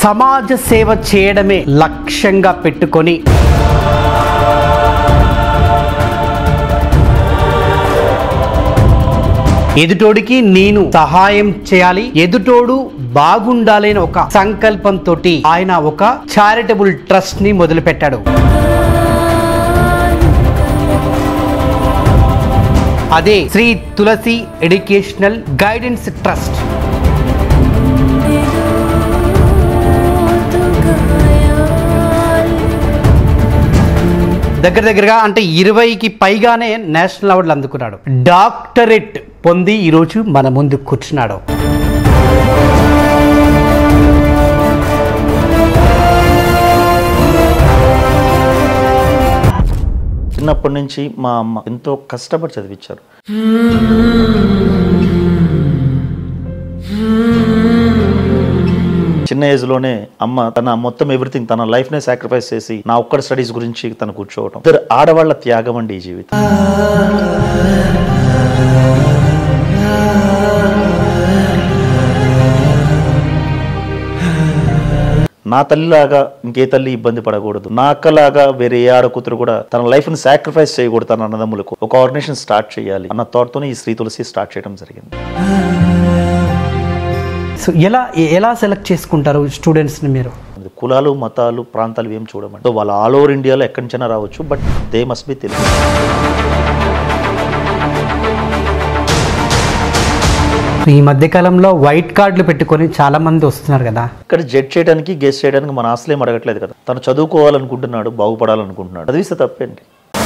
సమాజ సేవ చేయడమే లక్ష్యంగా పెట్టుకొని ఎదుటోడికి నేను సహాయం చేయాలి ఎదుటోడు బాగుండాలి అని ఒక సంకల్పంతో ఆయన ఒక చారిటబుల్ ట్రస్ట్ ని మొదలుపెట్టాడు అదే Shri Tulasi educational guidance trust దగ్గర దగ్గరగా అంటే ఇరవైకి పైగానే నేషనల్ అవార్డులు అందుకున్నాడు డాక్టరేట్ పొంది ఈరోజు మన ముందు కూర్చున్నాడు చిన్నప్పటి నుంచి మా అమ్మ ఎంతో కష్టపడి చదివించారు చిన్న ఏజ్ లోనే అమ్మ తన మొత్తం ఎవ్రీథింగ్ తన లైఫ్ నే సాక్రిఫైస్ చేసి నా ఒక్కడి స్టడీస్ గురించి తను కూర్చోవటం ఇద్దరు ఆడవాళ్ళ త్యాగం అండి ఈ జీవితం నా తల్లిలాగా ఇంకే తల్లి ఇబ్బంది పడకూడదు నా అక్కలాగా వేరే ఏ ఆడ కూతురు కూడా తన లైఫ్ ని సాక్రిఫైస్ చేయకూడదు తన అన్నదమ్ములకు ఒక ఆర్గనైజేషన్ స్టార్ట్ చేయాలి అన్న థాట్తోనే ఈ శ్రీ తులసి స్టార్ట్ చేయడం జరిగింది సో ఎలా ఎలా సెలెక్ట్ చేసుకుంటారు స్టూడెంట్స్ని మీరు అది కులాలు మతాలు ప్రాంతాలు ఏం చూడమండి సో వాళ్ళు ఆల్ ఓవర్ ఇండియాలో ఎక్కడి నుంచైనా రావచ్చు but they must be Telugu ఈ మధ్య కాలంలో వైట్ కార్డులు పెట్టుకొని చాలా మంది వస్తున్నారు కదా ఇక్కడ జడ్జ్ చేయడానికి గెస్ట్ చేయడానికి మన ఆశలు ఏం అడగట్లేదు కదా తను చదువుకోవాలనుకుంటున్నాడు బాగుపడాలనుకుంటున్నాడు చదివిస్తే తప్పేంటి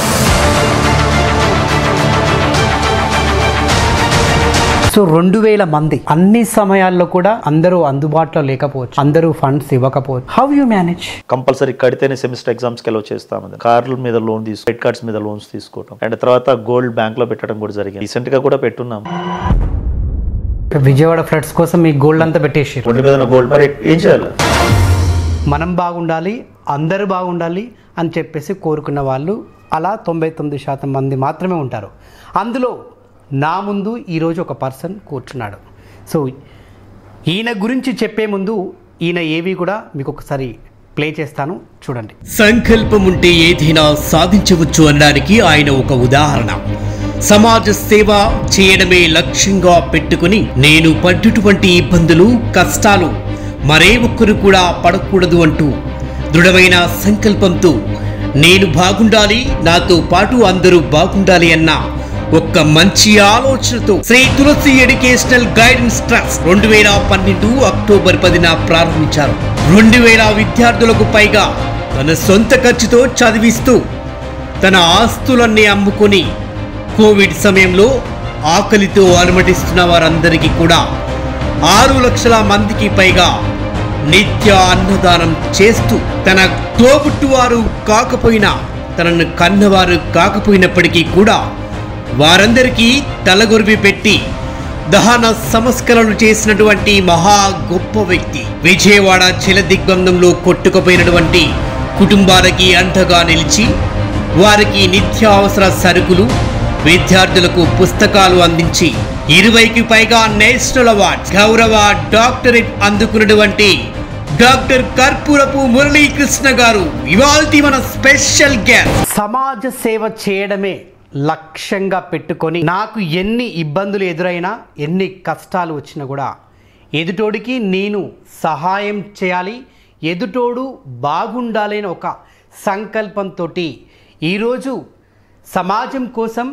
సో రెండు వేల మంది అన్ని సమయాల్లో కూడా అందరూ అందుబాటులో లేకపోవచ్చు అందరూ ఫండ్స్ ఇవ్వకపోవచ్చు హౌ యూ మేనేజ్ కంపల్సరీ కడితేనే సెమిస్టర్ ఎగ్జామ్స్కి ఎలా చేస్తాం కార్ల మీద లోన్ తీసు క్రెడిట్ కార్డ్స్ మీద లోన్స్ తీసుకోవడం అండ్ తర్వాత గోల్డ్ బ్యాంక్ లో పెట్టడం కూడా జరిగింది రీసెంట్ గా కూడా పెట్టున్నాం విజయవాడ ఫ్లడ్స్ కోసం మీ గోల్డ్ అంతా పెట్టేసారు ఒంటి మీద గోల్డ్ మరి ఏం చేయాలి మనం బాగుండాలి అందరూ బాగుండాలి అని చెప్పేసి కోరుకున్న వాళ్ళు అలా తొంభై తొమ్మిది శాతం మంది మాత్రమే ఉంటారు అందులో నా ముందు ఈరోజు ఒక పర్సన్ కూర్చున్నాడు సో ఈయన గురించి చెప్పే ముందు ఈయన ఏవి కూడా మీకు ఒకసారి ప్లే చేస్తాను చూడండి సంకల్పం ఉంటే ఏదైనా సాధించవచ్చు అనడానికి ఆయన ఒక ఉదాహరణ సమాజ సేవ చేయడమే లక్ష్యంగా పెట్టుకుని నేను పడ్డటువంటి ఇబ్బందులు కష్టాలు మరే ఒక్కరు కూడా పడకూడదు అంటూ దృఢమైన సంకల్పంతో నేను బాగుండాలి నాతో పాటు అందరూ బాగుండాలి అన్న ఒక్క మంచి ఆలోచనతో Shri Tulasi educational guidance trust రెండు వేల పన్నెండు అక్టోబర్ పదిన ప్రారంభించారు రెండు వేల విద్యార్థులకు పైగా తన సొంత ఖర్చుతో చదివిస్తూ తన ఆస్తులన్నీ అమ్ముకొని కోవిడ్ సమయంలో ఆకలితో అలమటిస్తున్న వారందరికీ కూడా ఆరు లక్షల మందికి పైగా నిత్య అన్నదానం చేస్తూ తన తోబుట్టువారు కాకపోయినా తనను కన్నవారు కాకపోయినప్పటికీ కూడా వారందరికీ తలగొరివి పెట్టి దహన సంస్కరణలు చేసినటువంటి మహా గొప్ప వ్యక్తి విజయవాడ చిల దిగ్బంధంలో కొట్టుకుపోయినటువంటి కుటుంబాలకి అండగా నిలిచి వారికి నిత్యావసర సరుకులు విద్యార్థులకు పుస్తకాలు అందించి ఇరవైకి పైగా నేషనల్ అవార్డ్ గౌరవ డాక్టరేట్ అందుకున్నటువంటి డాక్టర్ కర్పూరపు మురళీకృష్ణ గారు ఇవాల్టి మన స్పెషల్ గెస్ట్ సమాజ సేవ చేయడమే లక్ష్యంగా పెట్టుకొని నాకు ఎన్ని ఇబ్బందులు ఎదురైనా ఎన్ని కష్టాలు వచ్చినా కూడా ఎదుటోడికి నేను సహాయం చేయాలి ఎదుటోడు బాగుండాలి అని ఒక సంకల్పంతో ఈరోజు సమాజం కోసం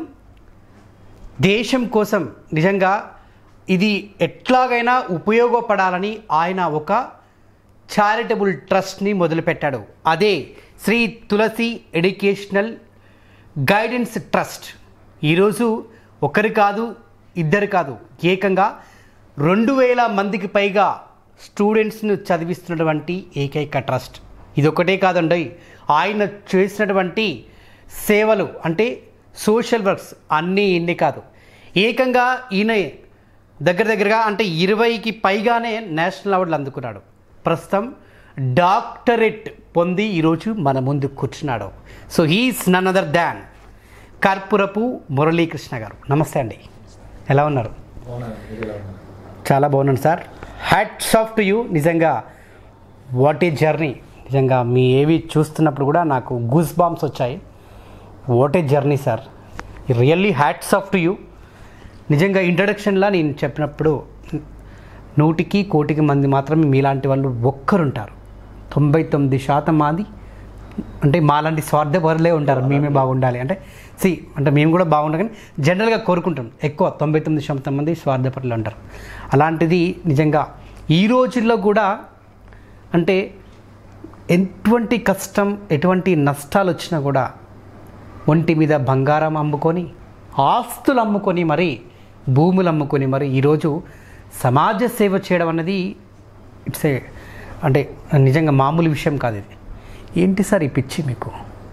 దేశం కోసం నిజంగా ఇది ఎట్లాగైనా ఉపయోగపడాలని ఆయన ఒక చారిటబుల్ ట్రస్ట్ని మొదలుపెట్టాడు అదే Shri Tulasi educational guidance trust ఈరోజు ఒకరు కాదు ఇద్దరు కాదు ఏకంగా రెండు వేల మందికి పైగా స్టూడెంట్స్ను చదివిస్తున్నటువంటి ఏకైక ట్రస్ట్ ఇది ఒకటే కాదండి ఆయన చేసినటువంటి సేవలు అంటే సోషల్ వర్క్స్ అన్నీ ఇన్ని కాదు ఏకంగా ఈయన దగ్గర దగ్గరగా అంటే ఇరవైకి పైగానే నేషనల్ అవార్డులు అందుకున్నాడు ప్రస్తుతం డాక్టరేట్ పొంది ఈరోజు మన ముందు కూర్చున్నాడు so he's none other than Karpurapu Muralikrishna garu నమస్తే అండి ఎలా ఉన్నారు చాలా బాగున్నాను sir hats off to you నిజంగా వాట్ ఏ జర్నీ నిజంగా మీ ఏవి చూస్తున్నప్పుడు కూడా నాకు గూస్ బాంబ్స్ వచ్చాయి what a journey sir really hats off to you నిజంగా ఇంట్రడక్షన్లా నేను చెప్పినప్పుడు నూటికి కోటికి మంది మాత్రమే మీలాంటి వాళ్ళు ఒక్కరుంటారు తొంభై తొమ్మిది శాతం మాది అంటే మాలాంటి స్వార్థపరులే ఉంటారు మేమే బాగుండాలి అంటే సి అంటే మేము కూడా బాగుండాలి కానీ జనరల్గా కోరుకుంటాం ఎక్కువ తొంభై తొమ్మిది శాతం మంది స్వార్థపరులు ఉంటారు అలాంటిది నిజంగా ఈ రోజుల్లో కూడా అంటే ఎటువంటి కష్టం ఎటువంటి నష్టాలు వచ్చినా కూడా ఒంటి మీద బంగారం అమ్ముకొని ఆస్తులు అమ్ముకొని మరి భూములు అమ్ముకొని మరి ఈరోజు సమాజ సేవ చేయడం అన్నది ఇట్స్ ఏ అంటే నిజంగా మామూలు విషయం కాదు ఇది ఏంటి సార్ ఈ పిచ్చి మీకు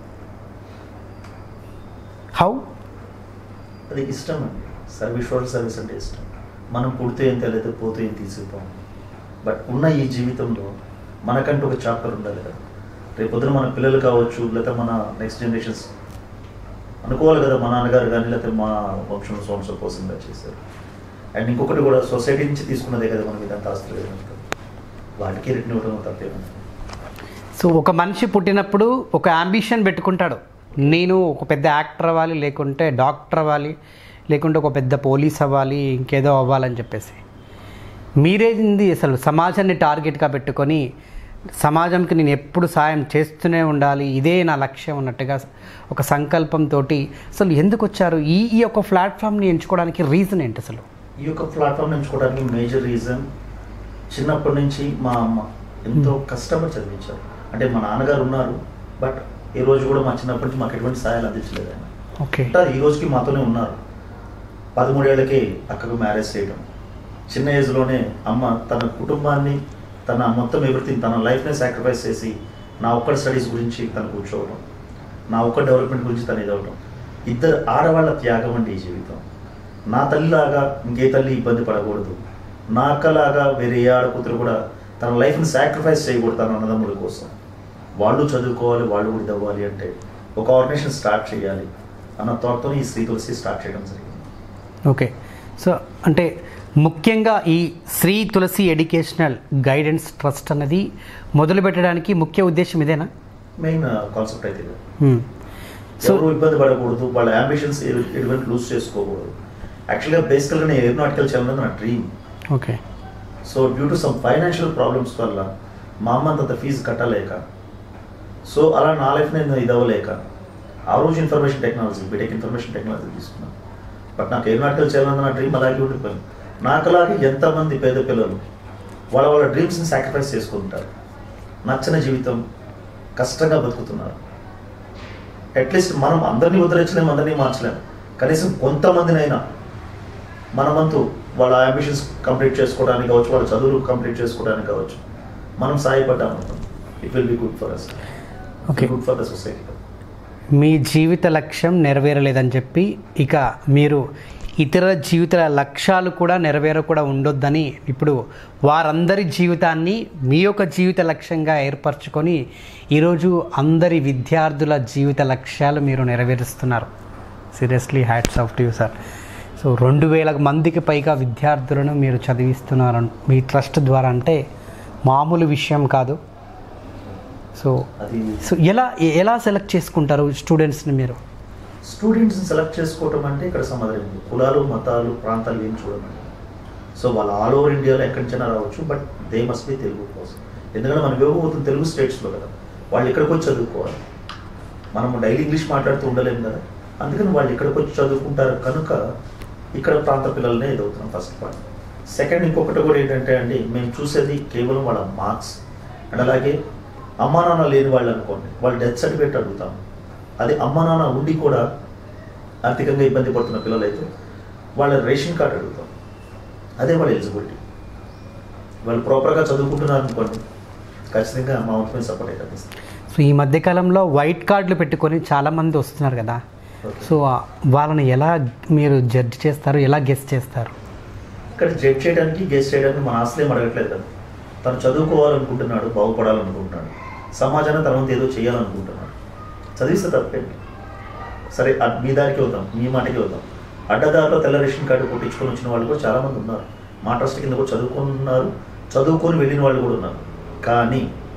హౌ అది ఇష్టం అండి సర్వీస్ సోషల్ సర్వీస్ అంటే ఇష్టం మనం పుడితే ఏం తెలియదు పోతే ఏం తీసుకుపోం బట్ ఉన్న ఈ జీవితంలో మనకంటూ ఒక చాప్టర్ ఉండాలి కదా రేపు పొద్దున మన పిల్లలు కావచ్చు లేకపోతే మన నెక్స్ట్ జనరేషన్స్ అనుకోవాలి కదా మా నాన్నగారు కానీ లేకపోతే మా వంశంలో సోమస కోసంగా చేశారు అండ్ ఇంకొకటి కూడా సొసైటీ నుంచి తీసుకున్నదే కదా మనకి ఇదంతా ఆస్తులు కదంతా. వాటికి రిటర్న్ ఇవ్వడం తప్పేమన్నా సో ఒక మనిషి పుట్టినప్పుడు ఒక అంబిషన్ పెట్టుకుంటాడు నేను ఒక పెద్ద యాక్టర్ అవ్వాలి లేకుంటే డాక్టర్ అవ్వాలి లేకుంటే ఒక పెద్ద పోలీస్ అవ్వాలి ఇంకేదో అవ్వాలని చెప్పేసి మీరేంది అసలు సమాజాన్ని టార్గెట్గా పెట్టుకొని సమాజంకి నేను ఎప్పుడు సాయం చేస్తూనే ఉండాలి ఇదే నా లక్ష్యం అన్నట్టుగా ఒక సంకల్పంతో అసలు ఎందుకు వచ్చారు ఈ ఈ యొక్క ప్లాట్ఫామ్ని ఎంచుకోవడానికి రీజన్ ఏంటి అసలు ఈ యొక్క ప్లాట్ఫామ్ ఎంచుకోవడానికి మేజర్ రీజన్ చిన్నప్పటి నుంచి మా అమ్మ ఎంతో కష్టపడి చదివించారు అంటే మా నాన్నగారు ఉన్నారు బట్ ఈ రోజు కూడా మా చిన్నప్పటి నుంచి మాకు ఎటువంటి సహాయాలు అందించలేదు ఆయన ఓకే అంటే ఈ రోజుకి మాతోనే ఉన్నారు పదమూడేళ్ళకి అక్కకు మ్యారేజ్ చేయడం చిన్న ఏజ్లోనే అమ్మ తన కుటుంబాన్ని తన మొత్తం ఎవ్రీథింగ్ తన లైఫ్ని సాక్రిఫైస్ చేసి నా ఒక్కడి స్టడీస్ గురించి తను కూర్చోవడం నా ఒక్క డెవలప్మెంట్ గురించి తను ఇదవడం ఇద్దరు ఆడవాళ్ళ త్యాగం అండి ఈ జీవితం నా తల్లిలాగా ఇంకే తల్లి ఇబ్బంది పడకూడదు నా అక్కలాగా వేరే ఏ ఆడకూతురు కూడా తన లైఫ్ని సాక్రిఫైస్ చేయకూడదు తన అన్నదమ్ముల కోసం వాళ్ళు చదువుకోవాలి వాళ్ళు కూడా ఇదవ్వాలి అంటే ఒక ఆర్గనైజేషన్ స్టార్ట్ చేయాలి అన్న థాట్తో ఈ శ్రీ తులసి స్టార్ట్ చేయడం జరిగింది ఓకే సో అంటే ముఖ్యంగా ఈ Shri Tulasi educational guidance trust అన్నది మొదలు పెట్టడానికి ముఖ్య ఉద్దేశం ఇదేనా మెయిన్ కాన్సెప్ట్ అయితే ఇది. మ్మ్. సో ఎవరు ఇబ్బంది పడకూడదు వాళ్ళ అంబిషన్స్ ఎటువంటి లూజ్ చేసుకోకూడదు యాక్చువల్గా బేసికల్గా నేను ఏరోనాటికల్ చేయాలన్నది నా dream okay so due to some financial problems వల్ల మా అమ్మ అంత ఫీజు కట్టలేక సో అలా నా లైఫ్ నేను ఇది అవ్వలేక ఆ రోజు information technology B Tech information technology తీసుకున్నాను బట్ నాకు ఏరోనాటికల్ చేయాలన్న నా డ్రీమ్ అలాగే ఉండిపోయింది నాకులాగే ఎంతమంది పేద పిల్లలు వాళ్ళ వాళ్ళ డ్రీమ్స్ని సాక్రిఫైస్ చేసుకుంటారు నచ్చిన జీవితం కష్టంగా బతుకుతున్నారు అట్లీస్ట్ మనం అందరినీ ఉద్ధరించలేము అందరినీ మార్చలేము కనీసం కొంతమందినైనా మనమంతు వాళ్ళ అంబిషన్స్ కంప్లీట్ చేసుకోవడానికి కావచ్చు వాళ్ళ చదువులు కంప్లీట్ చేసుకోవడానికి కావచ్చు మనం సాయపడ్డాం it will be good for us Okay. Good for the society మీ జీవిత లక్ష్యం నెరవేరలేదని చెప్పి ఇక మీరు ఇతర జీవితాల లక్ష్యాలు కూడా నెరవేర కూడా ఉండొద్దని ఇప్పుడు వారందరి జీవితాన్ని మీ యొక్క జీవిత లక్ష్యంగా ఏర్పరచుకొని ఈరోజు అందరి విద్యార్థుల జీవిత లక్ష్యాలు మీరు నెరవేరుస్తున్నారు seriously hats off to you sir so రెండు వేల మందికి పైగా విద్యార్థులను మీరు చదివిస్తున్నారు మీ ట్రస్ట్ ద్వారా అంటే మామూలు విషయం కాదు సో అది సో ఎలా ఎలా సెలెక్ట్ చేసుకుంటారు స్టూడెంట్స్ని మీరు స్టూడెంట్స్ని సెలెక్ట్ చేసుకోవటం అంటే ఇక్కడ సమాధానం ఉంది. కులాలు మతాలు ప్రాంతాలు ఏం చూడమండి సో వాళ్ళు ఆల్ ఓవర్ ఇండియాలో ఎక్కడి నుంచైనా రావచ్చు but they must be Telugu కోసం ఎందుకంటే మనం ఇవ్వబోతుంది తెలుగు స్టేట్స్లో కదా వాళ్ళు ఇక్కడికి వచ్చి చదువుకోవాలి మనం డైలీ ఇంగ్లీష్ మాట్లాడుతూ ఉండలేము కదా అందుకని వాళ్ళు ఇక్కడికి వచ్చి చదువుకుంటారు కనుక ఇక్కడ ప్రాంత పిల్లలనే ఎదుగుతున్నాం ఫస్ట్ పాయింట్ సెకండ్ ఇంకొకటి కూడా ఏంటంటే అండి మేము చూసేది కేవలం వాళ్ళ మార్క్స్ అండ్ అలాగే అమ్మా నాన్న లేని వాళ్ళు అనుకోండి వాళ్ళు డెత్ సర్టిఫికేట్ అడుగుతాం అది అమ్మా నాన్న ఉండి కూడా ఆర్థికంగా ఇబ్బంది పడుతున్న పిల్లలైతే వాళ్ళ రేషన్ కార్డు అడుగుతాం అదే వాళ్ళ ఎలిజిబిలిటీ వాళ్ళు ప్రాపర్గా చదువుకుంటున్నారు అనుకోండి ఖచ్చితంగా మా వంతు మీద సపోర్ట్ అయితే ఇస్తాం సో ఈ మధ్యకాలంలో వైట్ కార్డులు పెట్టుకొని చాలామంది వస్తున్నారు కదా సో ఆ వాళ్ళని ఎలా మీరు జడ్జ్ చేస్తారు ఎలా గెస్ట్ చేస్తారు ఇక్కడ జడ్జ్ చేయడానికి గెస్ట్ చేయడానికి మన ఆశలేం అడగట్లేదు కదా తను చదువుకోవాలనుకుంటున్నాడు బాగుపడాలనుకుంటున్నాడు సమాజాన్ని తన వంతు ఏదో చేయాలనుకుంటున్నాడు చదివిస్తే తప్పేంటి సరే అడ్- మీ దారికి వెళ్తాం మీ మాటకి వెళ్తాం అడ్డదారిలో తెల్ల రేషన్ కార్డు కొట్టించుకొని వచ్చిన వాళ్ళు కూడా చాలామంది ఉన్నారు మా ట్రస్ట్ కింద కూడా చదువుకున్నారు చదువుకొని వెళ్ళిన వాళ్ళు కూడా ఉన్నారు కానీ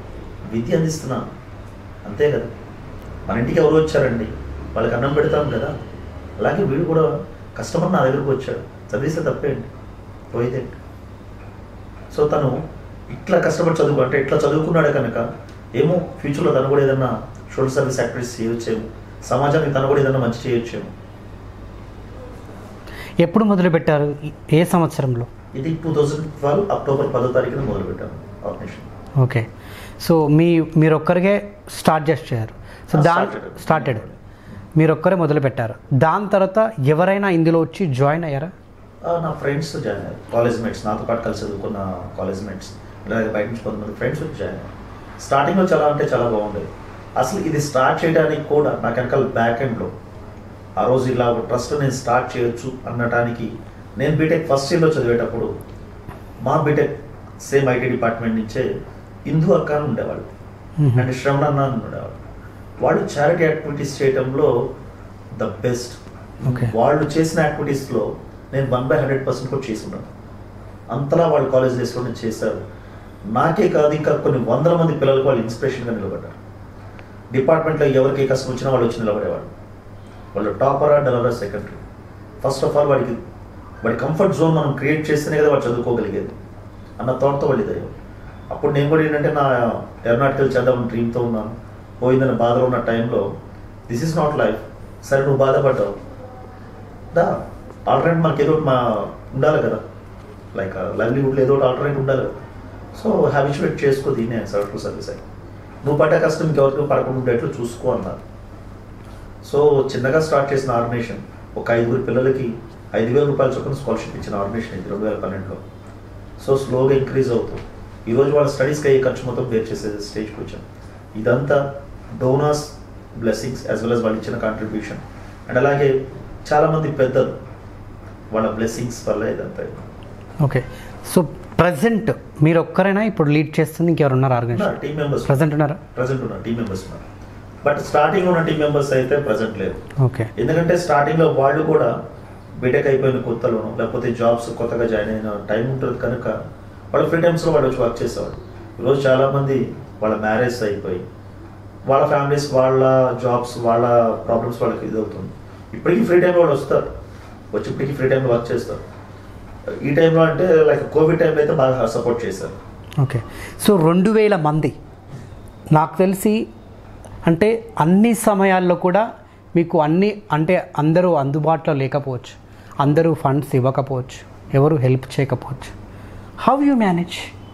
విద్య అందిస్తున్నాను అంతే కదా మన ఇంటికి ఎవరు వచ్చారండి వాళ్ళకి అన్నం పెడతాం కదా అలాగే వీడు కూడా కస్టమర్ నా దగ్గరకు వచ్చాడు చదివిస్తే తప్పేంటి పోయిదేంటి సో తను ఇట్లా కష్టపడి చదువు అంటే ఇట్లా చదువుకున్నాడే కనుక ఏమో ఫ్యూచర్లో తను కూడా ఏదన్నా సోషల్ సర్వీస్ యాక్టివిటీస్ చేయొచ్చేమో సమాజానికి తను కూడా ఏదన్నా మంచి చేయొచ్చేమో ఎప్పుడు మొదలు పెట్టారు ఏ సంవత్సరంలో ఇది టూ థౌజండ్ ట్వెల్వ్ అక్టోబర్ పదో తారీఖున మొదలుపెట్టాను ఆర్గనైజేషన్ ఓకే సో మీ మీరు ఒక్కరికే స్టార్ట్ చేశారు సో ఆ, దాని started. స్టార్టెడ్ మీరు ఒక్కరే మొదలు పెట్టారు దాని తర్వాత ఎవరైనా ఇందులో వచ్చి జాయిన్ అయ్యారా ఆ, నా ఫ్రెండ్స్ జాయిన్ అయ్యారు కాలేజ్ మేట్స్ నాతో పాటు కలిసి చదువుకున్న కాలేజ్ మేట్స్ అలాగే బయట నుంచి కొంతమంది ఫ్రెండ్స్ వచ్చి జాయిన్ అయ్యారు స్టార్టింగ్లో చాలా అంటే చాలా బాగుండేది అసలు ఇది స్టార్ట్ చేయడానికి కూడా నాకు వెనకాల బ్యాక్ ఎండ్లో ఆ రోజు ఇలా ఒక ట్రస్ట్ నేను స్టార్ట్ చేయొచ్చు అనటానికి నేను బీటెక్ ఫస్ట్ ఇయర్లో చదివేటప్పుడు మా బీటెక్ సేమ్ ఐటీ డిపార్ట్మెంట్ నుంచే హిందూ అక్క అని ఉండేవాళ్ళు మ్మ్. అండ్ శ్రవణ అన్న అని ఉండేవాళ్ళు వాళ్ళు చారిటీ యాక్టివిటీస్ చేయడంలో ద బెస్ట్ Okay. వాళ్ళు చేసిన యాక్టివిటీస్లో నేను వన్ బై హండ్రెడ్ పర్సెంట్ కూడా చేసి ఉన్నాను అంతలా వాళ్ళు కాలేజ్ డేస్లో నేను చేశారు నాకే కాదు ఇంకా కొన్ని వందల మంది పిల్లలకు వాళ్ళు ఇన్స్పిరేషన్గా నిలబడ్డారు డిపార్ట్మెంట్లో ఎవరికి ఏ కష్టం వచ్చినా వాళ్ళు వచ్చి నిలబడేవాళ్ళు వాళ్ళు టాపరా డెలవరా సెకండరీ ఫస్ట్ ఆఫ్ ఆల్ వాడికి వాడి కంఫర్ట్ జోన్ మనం క్రియేట్ చేస్తేనే కదా వాడు చదువుకోగలిగేది అన్న థాట్తో వాళ్ళు ఇదయ్యారు అప్పుడు నేను కూడా ఏంటంటే నా ఎర్నాటికల్ చేద్దామని డ్రీమ్తో ఉన్నాను పోయిందని బాధలో ఉన్న టైంలో దిస్ ఇస్ నాట్ లైఫ్ సరే నువ్వు బాధపడ్డావు దా ఆల్టర్నేట్ మనకి ఏదో ఒకటి మా ఉండాలి కదా లైక్ లైవ్లీహుడ్లో ఏదో ఒకటి ఆల్టర్నేట్ ఉండాలి కదా సో హ్యాబిచువేట్ చేసుకో దీన్ని సర్వీస్ సర్వీస్ అయ్యి నువ్వు పడ్డ కష్టం ఇంకెవరికి పడకుండా ఉండేట్లు చూసుకో అన్నారు సో చిన్నగా స్టార్ట్ చేసిన ఆర్గనైజేషన్ ఒక ఐదుగురు పిల్లలకి ఐదు వేల రూపాయల చొప్పున స్కాలర్షిప్ ఇచ్చిన ఆర్గనైజేషన్ ఇది రెండు వేల పన్నెండులో సో స్లోగా ఇంక్రీజ్ అవుతూ ఈరోజు వాళ్ళ స్టడీస్కి అయ్యే ఖర్చు మొత్తం బేర్ చేసే స్టేజ్కి వచ్చాం ఇదంతా donors blessings as well as వాళ్ళు ఇచ్చిన కాంట్రిబ్యూషన్ అండ్ అలాగే చాలామంది పెద్దలు వాళ్ళ బ్లెస్సింగ్స్ వల్ల ఇదంతా అయింది. ఓకే సో ప్రజెంట్ మీరు ఒక్కరైనా ఇప్పుడు లీడ్ చేస్తుంది ఇంకెవరు ఉన్నారు ఉన్నారు ఆర్గనైజేషన్ టీం మెంబర్స్ ప్రజెంట్ ఉన్నారా ప్రజెంట్ ఉన్నారు టీం మెంబర్స్ ఉన్నారు బట్ స్టార్టింగ్ ఉన్న టీం మెంబర్స్ అయితే ప్రజెంట్ లేరు ఓకే ఎందుకంటే స్టార్టింగ్లో వాళ్ళు కూడా బీటెక్ అయిపోయిన కొత్తలోనో లేకపోతే జాబ్స్ కొత్తగా జాయిన్ అయిన టైం ఉంటుంది కనుక వాళ్ళ ఫ్రీ టైమ్స్లో వాళ్ళు వచ్చి వర్క్ చేసేవాళ్ళు ఈరోజు చాలామంది వాళ్ళ మ్యారేజ్ అయిపోయి వాళ్ళ ఫ్యామిలీస్ వాళ్ళ జాబ్స్ వాళ్ళ ప్రాబ్లమ్స్ వాళ్ళకి ఇది అవుతుంది ఇప్పటికీ ఫ్రీ టైంలో వాళ్ళు వస్తారు వచ్చి ఇప్పటికీ ఫ్రీ టైంలో వర్క్ చేస్తారు ఈ టైంలో అంటే లైక్ కోవిడ్ టైంలో అయితే బాగా సపోర్ట్ చేశారు ఓకే సో రెండు వేల మంది నాకు తెలిసి అంటే అన్ని సమయాల్లో కూడా మీకు అన్ని అంటే అందరూ అందుబాటులో లేకపోవచ్చు అందరూ ఫండ్స్ ఇవ్వకపోవచ్చు ఎవరు హెల్ప్ చేయకపోవచ్చు how you manage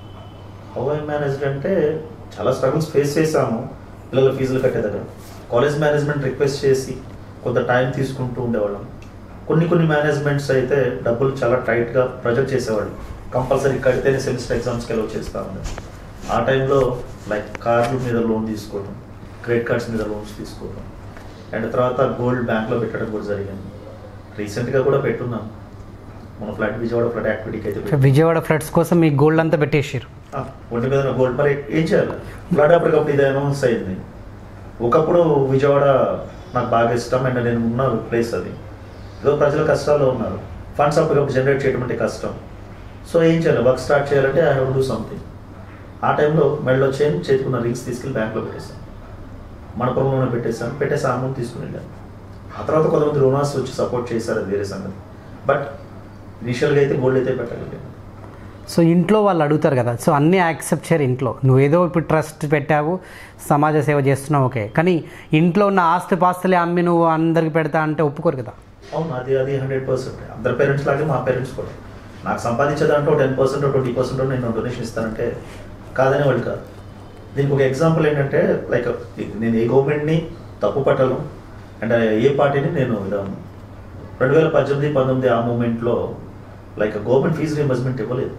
how I managed అంటే చాలా స్ట్రగుల్స్ ఫేస్ చేశాము పిల్లల ఫీజులు కట్టే దగ్గర కాలేజ్ మేనేజ్మెంట్ రిక్వెస్ట్ చేసి కొంత టైం తీసుకుంటూ ఉండేవాళ్ళం కొన్ని కొన్ని మేనేజ్మెంట్స్ అయితే డబ్బులు చాలా టైట్గా ప్రొజెక్ట్ చేసేవాళ్ళు కంపల్సరీ కడితేనే సెమిస్టర్ ఎగ్జామ్స్కి వెళ్ళి వచ్చేస్తా ఉంది ఆ టైంలో లైక్ కార్ల మీద లోన్ తీసుకోవడం క్రెడిట్ కార్డ్స్ మీద లోన్స్ తీసుకోవడం అండ్ తర్వాత గోల్డ్ బ్యాంక్లో పెట్టడం కూడా జరిగింది రీసెంట్గా కూడా పెట్టున్నాం మన ఫ్లాట్ విజయవాడ ఫ్లాట్ యాక్టివిటీకి అయితే పెట్టాం. విజయవాడ ఫ్లడ్స్ కోసం మీ గోల్డ్ అంతా పెట్టేసారు ఆ, ఒంటి మీద గోల్డ్ మరి ఏం చేయాలి ఫ్లడ్ అప్పటికప్పుడు ఇది అనౌన్స్ అయింది ఒకప్పుడు విజయవాడ నాకు బాగా ఇష్టం అండ్ నేను ఉన్న ప్లేస్ అది ఏదో ప్రజలు కష్టాల్లో ఉన్నారు ఫండ్స్ అప్పటికప్పుడు జనరేట్ చేయడం అంటే కష్టం సో ఏం చేయాలి వర్క్ స్టార్ట్ చేయాలంటే ఐ హ్యావ్ డూ సంథింగ్ ఆ టైంలో మెడలో చైన్ చేతుకున్న రింగ్స్ తీసుకెళ్ళి బ్యాంక్లో పెట్టేశాను మనపురంలోనే పెట్టేశాను పెట్టేసి ఆ అమౌంట్ తీసుకుని వెళ్ళాను ఆ తర్వాత కొంతమంది రుణాస్ వచ్చి సపోర్ట్ చేశారు అది వేరే సంగతి బట్ ఇనిషియల్గా అయితే గోల్డ్ అయితే పెట్టగలిగాను సో ఇంట్లో వాళ్ళు అడుగుతారు కదా సో అన్నీ యాక్సెప్ట్ చేయరు ఇంట్లో నువ్వేదో ఇప్పుడు ట్రస్ట్ పెట్టావు సమాజ సేవ చేస్తున్నావు ఓకే కానీ ఇంట్లో ఉన్న ఆస్తి పాస్తులే అమ్మి నువ్వు అందరికి పెడతా అంటే ఒప్పుకోరు కదా అవును అది అది హండ్రెడ్ పర్సెంట్ అందరి పేరెంట్స్ లాగే మా పేరెంట్స్ కూడా నాకు సంపాదించే దాంట్లో టెన్ పర్సెంట్ ట్వంటీ పర్సెంట్ నేను డొనేషన్ ఇస్తానంటే కాదనే వాళ్ళు కాదు దీనికి ఒక ఎగ్జాంపుల్ ఏంటంటే లైక్ నేను ఏ గవర్నమెంట్ని తప్పు పట్టను అండ్ ఏ పార్టీని నేను ఇదాను రెండు వేల పద్దెనిమిది పంతొమ్మిది ఆ మూమెంట్లో లైక్ గవర్నమెంట్ ఫీజు రీంబర్స్మెంట్ ఇవ్వలేదు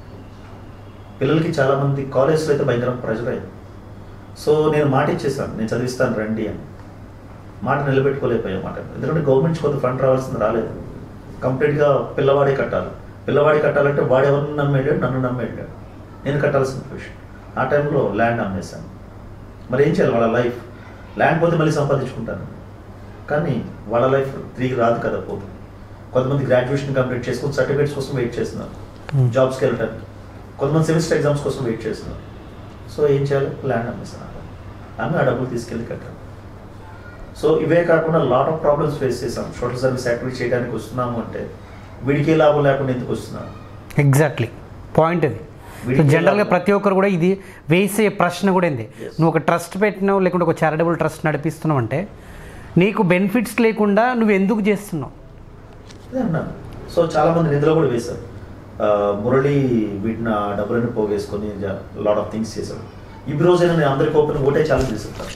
పిల్లలకి చాలామంది కాలేజ్లో అయితే భయంకర ప్రెషర్ అయింది సో నేను మాట ఇచ్చేసాను నేను చదివిస్తాను రండి అని మాట నిలబెట్టుకోలేకపోయాం మాట ఎందుకంటే గవర్నమెంట్ కొంత ఫండ్ రావాల్సింది రాలేదు కంప్లీట్గా పిల్లవాడే కట్టాలి పిల్లవాడే కట్టాలంటే వాడు ఎవరిని నమ్మేడాడు నన్ను నమ్మేడాడు నేను కట్టాల్సిన విషయం ఆ టైంలో ల్యాండ్ అమ్మేశాను మరి ఏం చేయాలి వాళ్ళ లైఫ్ ల్యాండ్ పోతే మళ్ళీ సంపాదించుకుంటాను కానీ వాళ్ళ లైఫ్ తిరిగి రాదు కదా పోతే కొంతమంది గ్రాడ్యుయేషన్ కంప్లీట్ చేసుకుని సర్టిఫికేట్స్ కోసం వెయిట్ చేస్తున్నారు Hmm. జాబ్స్కి వెళ్ళటానికి కొంతమంది సెమిస్టర్ ఎగ్జామ్స్ కోసం వెయిట్ చేస్తున్నారు సో ఏం చేయాలి ల్యాండ్ అమ్మేసాను అమ్మి ఆ డబ్బులు తీసుకెళ్ళి కట్టాను సో ఇవే కాకుండా లాట్ ఆఫ్ ప్రాబ్లమ్స్ ఫేస్ చేసాం సోషల్ సర్వీస్ యాక్టివిటీ చేయడానికి వస్తున్నాము అంటే వీడికి లాభం లేకుండా ఎందుకు వస్తున్నాను ఎగ్జాక్ట్లీ పాయింట్ ఇది సో వీడికి జనరల్గా లాభం. ప్రతి ఒక్కరు కూడా ఇది వేసే ప్రశ్న కూడా ఏంది Yes. నువ్వు ఒక ట్రస్ట్ పెట్టినావు లేకుంటే ఒక చారిటబుల్ ట్రస్ట్ నడిపిస్తున్నావు అంటే నీకు బెనిఫిట్స్ లేకుండా నువ్వు ఎందుకు చేస్తున్నావు అదే అన్నాను సో చాలా మంది నిధులు కూడా వేశారు ఆ, మురళి వీటిని ఆ డబ్బులను పోగేసుకొని లాట్ ఆఫ్ థింగ్స్ చేశాడు ఈ రోజైనా నేను అందరికి ఓపెన్ ఒకటే ఛాలెంజ్ చేస్తుంటాను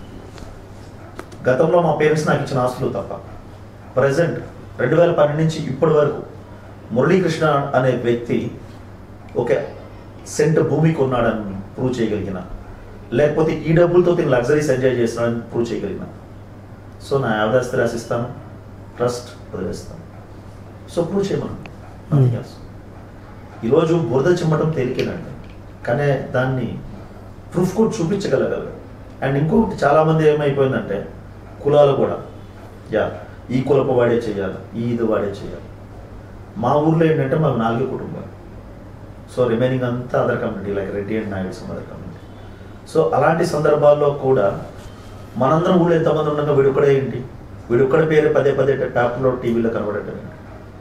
గతంలో మా పేరెంట్స్ నాకు ఇచ్చిన ఆస్తులు తప్ప ప్రజెంట్ రెండు వేల పన్నెండు నుంచి ఇప్పటి వరకు మురళీకృష్ణ అనే వ్యక్తి ఒక సెంట్ భూమి కొన్నాడని ప్రూవ్ చేయగలిగిన లేకపోతే ఈ డబ్బులతో తిని లగ్జరీస్ ఎంజాయ్ చేస్తున్నాడని ప్రూవ్ చేయగలిగిన సో నా యావదాస్తి రాసిస్తాను ట్రస్ట్ వదిలేస్తాను సో ప్రూవ్ చేయమను Nothing else. ఈరోజు బురద చిమ్మటం తేలికేనండి కానీ దాన్ని ప్రూఫ్ కూడా చూపించగలగాలి అండ్ ఇంకొకటి చాలామంది ఏమైపోయిందంటే కులాలు కూడా యా ఈ కులపు వాడే చేయాలి ఈ ఇది వాడే చేయాలి మా ఊర్లో ఏంటంటే మాకు నాలుగే కుటుంబాలు సో రిమైనింగ్ అంతా other community like Reddy and Naidu some other community so అలాంటి సందర్భాల్లో కూడా మనందరం ఊళ్ళో ఎంతమంది ఉండగా వీడొక్కడే ఏంటి వీడొక్కడి పేరు పదే పదే పేపర్లో టీవీలో కనబడటం ఏంటి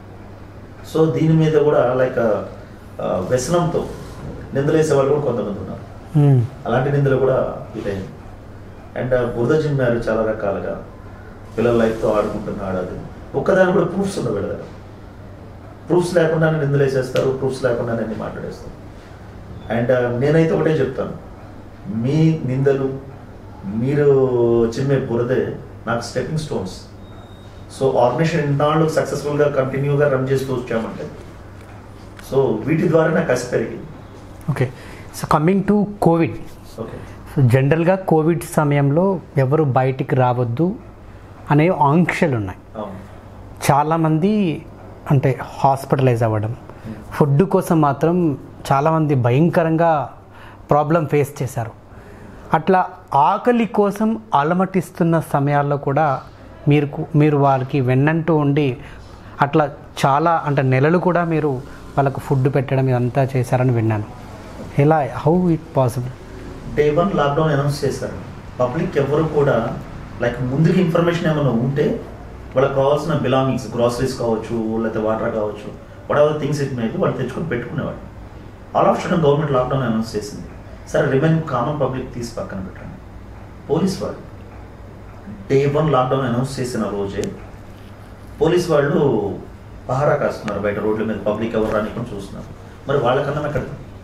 సో దీని మీద కూడా లైక్ వ్యసనంతో నిందలేసే వాళ్ళు కూడా కొంతమంది ఉన్నారు మ్మ్. అలాంటి నిందలు కూడా ఇదైంది అండ్ బురద జిమ్మారు చాలా రకాలుగా పిల్లల లైఫ్తో ఆడుకుంటున్నాడు అది ఒక్కదాని కూడా ప్రూఫ్స్ ఉండవు వీళ్ళ దగ్గర ప్రూఫ్స్ లేకుండానే నిందలు వేసేస్తారు ప్రూఫ్స్ లేకుండానే అన్ని మాట్లాడేస్తారు అండ్ నేనైతే ఒకటే చెప్తాను మీ నిందలు మీరు చిమ్మే బురదే నాకు స్టెప్పింగ్ స్టోన్స్ సో ఆర్గనైజేషన్ ఇన్నాళ్ళు సక్సెస్ఫుల్గా కంటిన్యూగా రన్ చేస్తూ వచ్చామంటే సో వీటి ద్వారా నాకు కసి పెరిగింది okay so coming to covid okay so జనరల్గా కోవిడ్ సమయంలో ఎవరు బయటికి రావద్దు అనే ఆంక్షలు ఉన్నాయి అవును చాలామంది అంటే హాస్పిటలైజ్ అవ్వడం ఫుడ్ కోసం మాత్రం చాలామంది భయంకరంగా ప్రాబ్లం ఫేస్ చేశారు అట్లా ఆకలి కోసం అలమటిస్తున్న సమయాల్లో కూడా మీరు మీరు వారికి వెన్నంటూ ఉండి అట్లా చాలా అంటే నెలలు కూడా మీరు వాళ్ళకు ఫుడ్ పెట్టడం ఇదంతా చేశారని విన్నాను ఎలా how it possible day one lockdown announce చేశారు పబ్లిక్ ఎవరు కూడా లైక్ ముందుకి ఇన్ఫర్మేషన్ ఏమైనా ఉంటే వాళ్ళకి కావాల్సిన బిలాంగింగ్స్ గ్రాసరీస్ కావచ్చు లేకపోతే వాటర్ కావచ్చు whatever things it maybe వాళ్ళు తెచ్చుకొని పెట్టుకునేవాడు all of sudden government lockdown announce చేసింది సరే రిమైన్ కామన్ పబ్లిక్ తీసి పక్కన పెట్టండి పోలీస్ వాళ్ళు డే వన్ లాక్డౌన్ అనౌన్స్ చేసిన రోజే పోలీస్ వాళ్ళు పహారా కాస్తున్నారు బయట రోడ్ల మీద పబ్లిక్ ఎవరు రానికొని చూస్తున్నారు మరి వాళ్ళకన్నా అక్కడ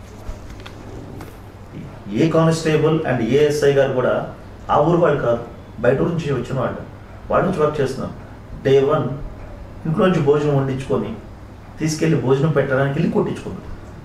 a constable and a SI garu కూడా ఆ ఊరు వాళ్ళు కాదు బయట ఊరు నుంచి వచ్చిన వాళ్ళు వాళ్ళ నుంచి వర్క్ చేస్తున్నాం డే వన్ ఇంట్లో నుంచి భోజనం వండించుకొని తీసుకెళ్ళి భోజనం పెట్టడానికి వెళ్ళి కొట్టించుకున్నాం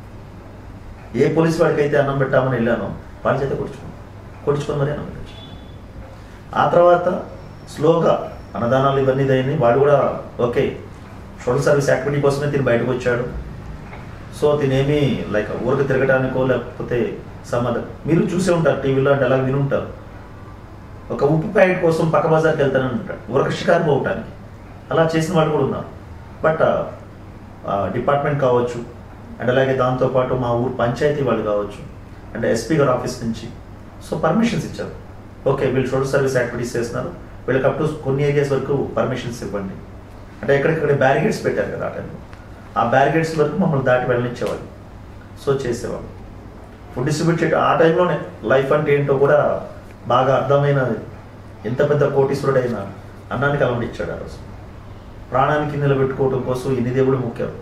ఏ పోలీస్ వాడికి అయితే అన్నం పెట్టామని వెళ్ళానో వాళ్ళ చేత కొట్టించుకున్నాం కొట్టించుకొని మరి అన్నం పెట్టచ్చు ఆ తర్వాత స్లోగా అన్నదానాలు ఇవన్నీ అయినాయి వాడు కూడా ఓకే సోషల్ సర్వీస్ యాక్టివిటీ కోసమే తిని బయటకు వచ్చాడు సో తినేమి లైక్ ఊరికి తిరగడానికో లేకపోతే సమ్మర్ మీరు చూసే ఉంటారు టీవీలో అంటే అలా విని ఉంటారు ఒక ఉప్పు ప్యాకెట్ కోసం పక్క బజార్కి వెళ్తానని ఉంటాడు ఊరక షికారు పోవటానికి అలా చేసిన వాళ్ళు కూడా ఉన్నారు బట్ డిపార్ట్మెంట్ కావచ్చు అండ్ అలాగే దాంతోపాటు మా ఊరు పంచాయతీ వాళ్ళు కావచ్చు అండ్ ఎస్పీ గారి ఆఫీస్ నుంచి సో పర్మిషన్స్ ఇచ్చారు ఓకే వీళ్ళు సోషల్ సర్వీస్ యాక్టివిటీస్ చేస్తున్నారు వీళ్ళకి అప్ టు కొన్ని ఏరియాస్ వరకు పర్మిషన్స్ ఇవ్వండి అంటే ఎక్కడెక్కడ బ్యారిగేడ్స్ పెట్టారు కదా ఆ టైంలో ఆ బ్యారిగేడ్స్ వరకు మమ్మల్ని దాటి వెళ్ళనిచ్చేవాళ్ళు సో చేసేవాళ్ళు ఫుడ్ డిస్ట్రిబ్యూట్ చేయడం ఆ టైంలోనే లైఫ్ అంటే ఏంటో కూడా బాగా అర్థమైన ఎంత పెద్ద కోటీశ్వరుడైనా అన్నానికి అలవాటు ఇచ్చాడు ఆ రోజు ప్రాణానికి నిలబెట్టుకోవడం కోసం ఇన్ని దేవుడు ముఖ్యం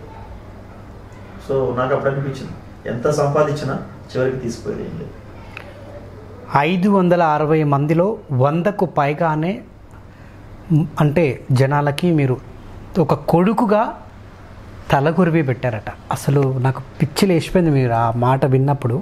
సో నాకు అప్పుడు అనిపించింది ఎంత సంపాదించినా చివరికి తీసుకుపోయేది ఏం లేదు ఐదు వందల అరవై మందిలో వందకు పైగానే మ్, అంటే జనాలకి మీరు ఒక కొడుకుగా తలకొరివి పెట్టారట అసలు నాకు పిచ్చి లేచిపోయింది మీరు ఆ మాట విన్నప్పుడు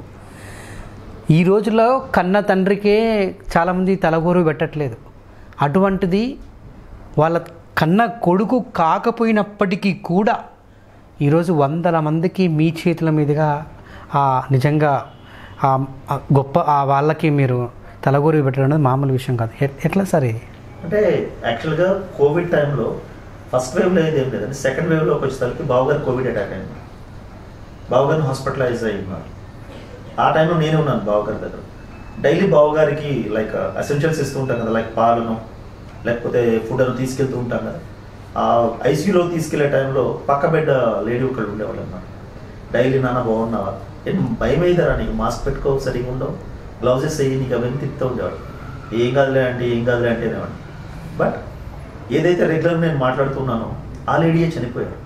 ఈ రోజుల్లో కన్న తండ్రికే చాలామంది తలగొరువు పెట్టట్లేదు అటువంటిది వాళ్ళ కన్న కొడుకు కాకపోయినప్పటికీ కూడా ఈరోజు వందల మందికి మీ చేతుల మీదుగా ఆ నిజంగా ఆ ఆ గొప్ప ఆ వాళ్ళకి మీరు తలగొరివి పెట్టడం అనేది మామూలు విషయం కాదు ఎ- ఎట్లా సార్ ఇది అంటే యాక్చువల్గా కోవిడ్ టైంలో ఫస్ట్ వేవ్లో ఏది ఏం లేదండి సెకండ్ వేవ్లోకి వచ్చేసరికి బావగారు కోవిడ్ అటాక్ అయింది బావగారిని హాస్పిటలైజ్ అయి ఉన్నారు ఆ టైంలో నేనే ఉన్నాను బావగారి దగ్గర డైలీ బావగారికి లైక్ అసెన్షియల్స్ ఇస్తూ ఉంటాం కదా లైక్ పాలను లేకపోతే ఫుడ్ అని తీసుకెళ్తూ ఉంటాం కదా ఆ ఐసీయూలో తీసుకెళ్లే టైంలో పక్క బెడ్ లేడీ ఒకళ్ళు ఉండేవాళ్ళు అన్నమాట డైలీ నాన్న బాగున్నావా ఏం భయం అయిదారా నీకు మాస్క్ పెట్టుకో సరిగా ఉండవు గ్లౌజెస్ వేయి నీకు అవన్నీ తిప్పుతూ ఉండేవాడు ఏం కాదులే అంటే ఏం కాదులే అంటే అనేవాడు బట్ ఏదైతే రెగ్యులర్ నేను మాట్లాడుతున్నానో ఆ లేడీయే చనిపోయాడు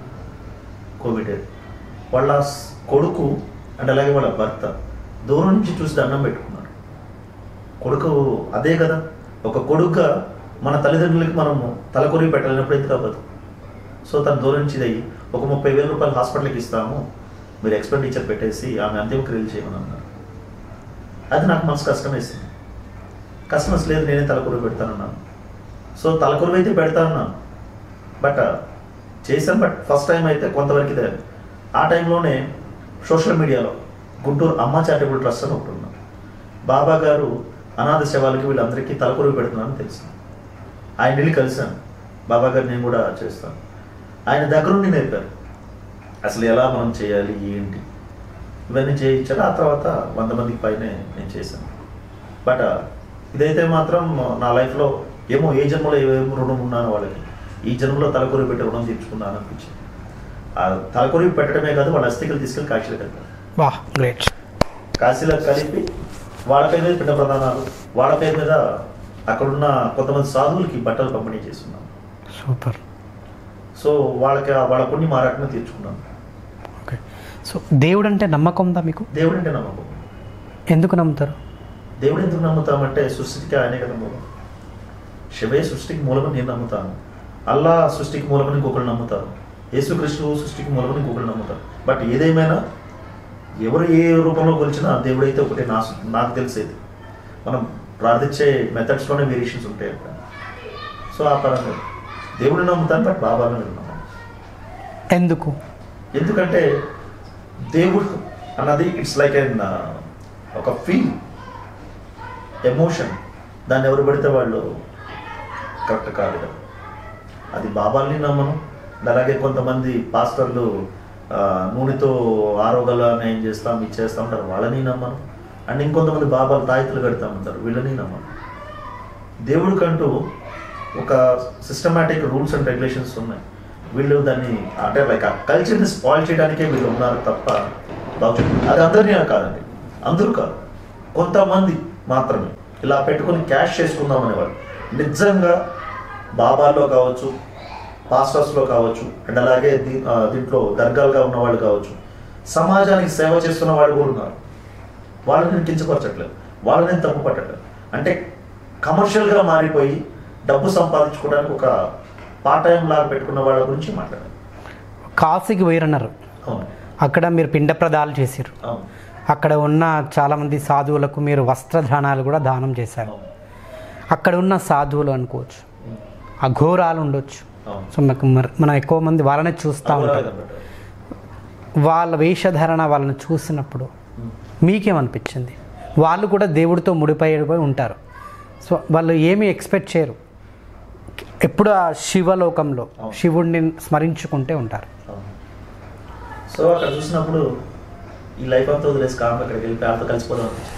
కోవిడ్ వాళ్ళ స్- కొడుకు అండ్ అలాగే వాళ్ళ భర్త దూరం నుంచి చూసి దండం పెట్టుకున్నారు కొడుకు అదే కదా ఒక కొడుకుగా మన తల్లిదండ్రులకి మనము తలకొరి పెట్టలేనప్పుడు ఎందుకు అవ్వదు సో తన దూరం నుంచి ఇది అయ్యి ఒక ముప్పై వేల రూపాయలు హాస్పిటల్కి ఇస్తాము మీరు ఎక్స్పెండిచర్ పెట్టేసి ఆమె అంత్యక్రియలు చేయమని అన్నారు అది నాకు మనసు కష్టం వేసింది కష్టం అసలు లేదు నేనే తలకొరి పెడతానన్నాను సో తలకొరి అయితే పెడతానన్నాను బట్ చేశాను బట్ ఫస్ట్ టైం అయితే కొంతవరకు ఇదే ఆ టైంలోనే సోషల్ మీడియాలో గుంటూరు అమ్మ చారిటబుల్ ట్రస్ట్ అని ఒకటి ఉన్నాం బాబా గారు అనాథ శవాలకి వీళ్ళందరికీ తలకొరివి పెడుతున్నారని తెలుసు ఆయన వెళ్ళి కలిశాను బాబా గారు నేను కూడా చేస్తాను ఆయన దగ్గరుండి నేర్పారు అసలు ఎలా మనం చేయాలి ఏంటి ఇవన్నీ చేయించారు ఆ తర్వాత వంద మందికి పైనే నేను చేశాను బట్ ఇదైతే మాత్రం నా లైఫ్లో ఏమో ఏ జన్మలో ఏమేమి రుణం ఉన్నాను వాళ్ళకి ఈ జన్మలో తలకొరి పెట్టి రుణం తీర్చుకున్నాను అనిపించింది ఆ తలకొరి పెట్టడమే కాదు వాళ్ళ అస్థికలు తీసుకెళ్ళి కాశీలో కలిపారు వా గ్రేట్ కాశీలో కలిపి వాళ్ళ పేరు మీద పిండ ప్రధానాలు వాళ్ళ పేరు మీద అక్కడున్న కొంతమంది సాధువులకి బట్టలు పంపిణీ చేస్తున్నాం సూపర్ సో వాళ్ళకి ఆ- వాళ్ళ పుణ్యం ఆ రకంగా తీర్చుకున్నాను ఓకే సో దేవుడు అంటే నమ్మకం ఉందా మీకు దేవుడు అంటే నమ్మకం ఎందుకు నమ్ముతారు దేవుడు ఎందుకు నమ్ముతామంటే సృష్టికి ఆయనే కదా మూలం శివే సృష్టికి మూలమని నేను నమ్ముతాను అల్లా సృష్టికి మూలమని ఇంకొకరు నమ్ముతారు యేసుక్రీస్తు సృష్టికి మూలమని ఇంకొకరు నమ్ముతారు బట్ ఏదేమైనా ఎవరు ఏ రూపంలో కొలిచినా దేవుడైతే ఒకటే నా నాకు తెలిసేది మనం ప్రార్థించే మెథడ్స్లోనే వేరియేషన్స్ ఉంటాయి అక్కడ సో ఆ పరంగా దేవుడిని నమ్ముతాను బట్ బాబాను నేను నమ్మను ఎందుకు ఎందుకంటే దేవుడు అన్నది ఇట్స్ లైక్ ఎన్ ఒక ఫీల్ ఎమోషన్ దాన్ని ఎవరు పడితే వాళ్ళు కరెక్ట్ కాదు కదా అది బాబాల్ని నమ్మను అలాగే కొంతమంది పాస్టర్లు ఆ, నూనెతో ఆరోగ్యాలు నయం చేస్తాం ఇది చేస్తాం ఉంటారు వాళ్ళని నమ్మను అండ్ ఇంకొంతమంది బాబాలు తాయితులు కడతామంటారు వీళ్ళని నమ్మను దేవుడికంటూ ఒక సిస్టమాటిక్ రూల్స్ అండ్ రెగ్యులేషన్స్ ఉన్నాయి వీళ్ళు దాన్ని అంటే లైక్ ఆ కల్చర్ని స్పాయిల్ చేయడానికే వీళ్ళు ఉన్నారు తప్ప బాగు అది అందరినీ కాదండి అందరూ కాదు కొంతమంది మాత్రమే ఇలా పెట్టుకొని క్యాష్ చేసుకుందాం అనేవాళ్ళు నిజంగా బాబాల్లో కావచ్చు పాస్టర్స్లో కావచ్చు అండ్ అలాగే దీ- ఆ, దీంట్లో దర్గాలుగా ఉన్న వాళ్ళు కావచ్చు సమాజానికి సేవ చేస్తున్న వాళ్ళు కూడా ఉన్నారు వాళ్ళని నేను కించపరచట్లేదు వాళ్ళని నేను తప్పు పట్టట్లేదు అంటే కమర్షియల్గా మారిపోయి డబ్బు సంపాదించుకోవడానికి ఒక పార్ట్ టైం లాగా పెట్టుకున్న వాళ్ళ గురించి మాట్లాడాను కాశీకి పోయిరన్నారు అవును అక్కడ మీరు పిండ ప్రదాలు చేశారు అవును అక్కడ ఉన్న చాలామంది సాధువులకు మీరు వస్త్రదానాలు కూడా దానం చేశారు అవును అక్కడ ఉన్న సాధువులు అనుకోవచ్చు అఘోరాలు ఉండొచ్చు అవును సో మనకు మరి- మనం ఎక్కువ మంది వాళ్ళనే చూస్తూ ఉంటాం అవును వాళ్ళ వేషధారణ వాళ్ళని చూసినప్పుడు మీకేమనిపించింది వాళ్ళు కూడా దేవుడితో ముడిపోయి ఉంటారు సో వాళ్ళు ఏమీ ఎక్స్పెక్ట్ చేయరు ఎప్పుడు ఆ శివలోకంలో అవును. శివుడిని స్మరించుకుంటే ఉంటారు అవును. సో అక్కడ చూసినప్పుడు ఈ లైఫ్ అంతా వదిలేసి కామ్ అక్కడికి వెళ్ళి వాళ్ళతో కలిసిపోదాం అనిపించింది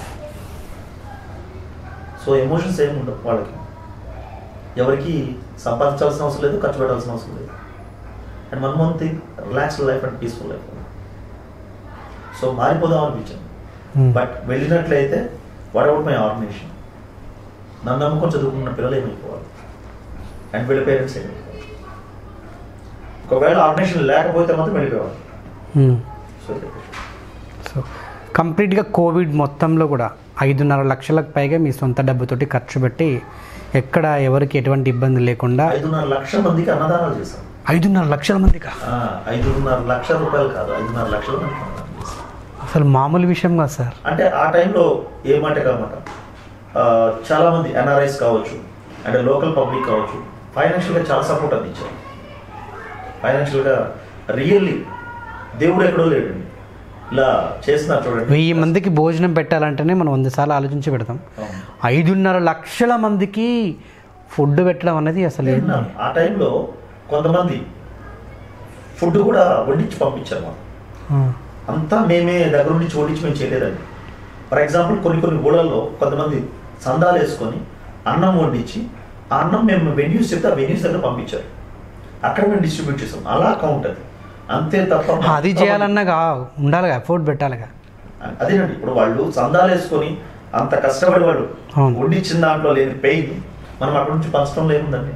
సో ఎమోషన్స్ ఏమి ఉండవు వాళ్ళకి ఎవరికి సంపాదించాల్సిన అవసరం లేదు ఖర్చు పెట్టాల్సిన అవసరం లేదు and one month thing relaxed life and peaceful life so మారిపోదాం అనిపించింది Hmm. బట్ వెళ్ళినట్లయితే వాట్ అవుట్ మై ఆర్గనైజేషన్ నన్ను నమ్ముకొని చదువుకున్న పిల్లలు ఏమైపోవాలి అండ్ వీళ్ళ పేరెంట్స్ ఏమైపోవాలి ఒకవేళ ఆర్గనైజేషన్ లేకపోతే మాత్రం వెళ్ళిపోవాలి Hmm. సో సో కంప్లీట్గా కోవిడ్ మొత్తంలో కూడా ఐదున్నర లక్షలకు పైగా మీ సొంత డబ్బుతోటి ఖర్చు పెట్టి ఎక్కడ ఎవరికి ఎటువంటి ఇబ్బంది లేకుండా ఐదున్నర లక్షల మందికి అన్నదానాలు చేశాం ఐదున్నర లక్షల మందిగా ఆ, ఐదున్నర లక్షల రూపాయలు కాదు ఐదున్నర లక్షల మందికి అన్నదానం చేశాం అసలు మామూలు విషయం కాదు సార్ అంటే ఆ టైంలో ఏమాట కామాట చాలా మంది ఎన్ఆర్ఐస్ కావచ్చు అంటే లోకల్ పబ్లిక్ కావచ్చు ఫైనాన్షియల్గా చాలా సపోర్ట్ అందించారు ఫైనాన్షియల్గా రియల్లీ దేవుడు ఎక్కడో లేడండి ఇలా చేస్తున్నారు చూడండి వెయ్యి మందికి భోజనం పెట్టాలంటేనే మనం వంద సార్లు ఆలోచించి పెడతాం అవును. ఐదున్నర లక్షల మందికి ఫుడ్ పెట్టడం అనేది అసలు ఏంటి? విన్నాను. ఆ టైంలో కొంతమంది ఫుడ్ కూడా వండించి పంపించారు మాకు ఆ, అంతా మేమే దగ్గర నుండి చూడించి మేము చేయలేదండి ఫర్ ఎగ్జాంపుల్ కొన్ని కొన్ని ఊళ్ళల్లో కొంతమంది సందాలు వేసుకొని అన్నం వండించి ఆ అన్నం మేము వెన్యూస్ చెప్తే ఆ వెన్యూస్ దగ్గర పంపించారు అక్కడ మేము డిస్ట్రిబ్యూట్ చేసాం అలా కౌంట్ అది అంతే తప్ప అది చేయాలన్నాగా ఉండాలిగా ఎఫోర్ట్ పెట్టాలిగా అదేనండి ఇప్పుడు వాళ్ళు సందాలు వేసుకొని అంత కష్టపడి వాళ్ళు అవును. వండించిన దాంట్లో లేని పెయిన్ మనం అక్కడ నుంచి పంచడంలో ఏముందండి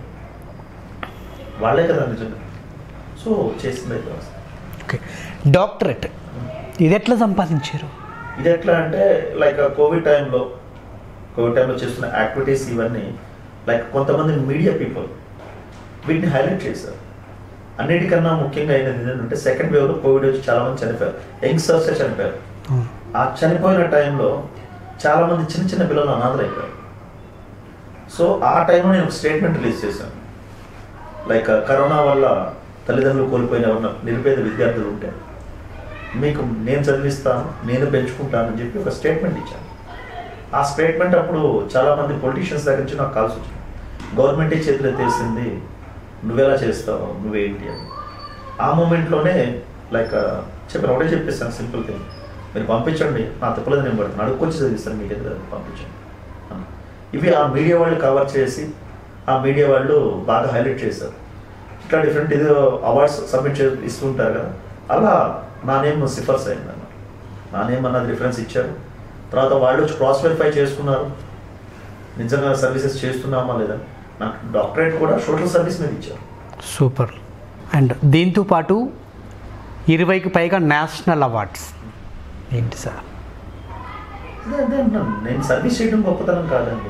వాళ్ళే కదా నిజంగా సో చేసింది అయితే వాస్తవం. ఓకే డాక్టరేట్ ఇది ఎట్లా సంపాదించారు ఇది ఎట్లా అంటే లైక్ కోవిడ్ టైంలో కోవిడ్ టైంలో చేస్తున్న యాక్టివిటీస్ ఇవన్నీ లైక్ కొంతమంది మీడియా పీపుల్ వీటిని హైలైట్ చేశారు అన్నిటికన్నా ముఖ్యంగా అయినది ఏంటంటే సెకండ్ వేవ్లో కోవిడ్ వచ్చి చాలా మంది చనిపోయారు యంగ్స్టర్సే చనిపోయారు అవును. ఆ చనిపోయిన టైంలో చాలా మంది చిన్న చిన్న పిల్లలు అనాథలు అయిపోయారు సో ఆ టైంలో నేను ఒక స్టేట్మెంట్ రిలీజ్ చేశాను లైక్ కరోనా వల్ల తల్లిదండ్రులు కోల్పోయిన ఎవరన్నా నిరుపేద విద్యార్థులు ఉంటే మీకు నేను చదివిస్తాను నేను పెంచుకుంటాను అని చెప్పి ఒక స్టేట్మెంట్ ఇచ్చాను ఆ స్టేట్మెంట్ అప్పుడు చాలా మంది పొలిటీషియన్స్ దగ్గర నుంచి నాకు కాల్సి వచ్చింది గవర్నమెంటే చేతులు ఎత్తేసింది నువ్వెలా చేస్తావు నువ్వేంటి అని ఆ మూమెంట్లోనే లైక్ చెప్పాను ఒకటే చెప్పేస్తాను సింపుల్ థింగ్ మీరు పంపించండి నా తప్పులేదు నేను పడుతున్నాను అడుక్కొచ్చి చదివిస్తాను మీకు ఎదురు పంపించండి అన్న. ఇవి ఆ మీడియా వాళ్ళు కవర్ చేసి ఆ మీడియా వాళ్ళు బాగా హైలైట్ చేశారు ఇట్లా డిఫరెంట్ ఇది అవార్డ్స్ సబ్మిట్ చే ఇస్తుంటారు కదా అలా నా నేమ్ సిఫర్స్ అయింది అన్నమాట నా నేమ్ అన్నది రిఫరెన్స్ ఇచ్చారు తర్వాత వాళ్ళు వచ్చి క్రాస్ వెరిఫై చేసుకున్నారు నిజంగా సర్వీసెస్ చేస్తున్నామా లేదా నాకు డాక్టరేట్ కూడా సోషల్ సర్వీస్ మీద ఇచ్చారు సూపర్ అండ్ దీంతో పాటు ఇరవైకి పైగా నేషనల్ అవార్డ్స్ ఏంటి సార్ అదే అదే అంటున్నాను నేను సర్వీస్ చేయడం గొప్పతనం కాదండి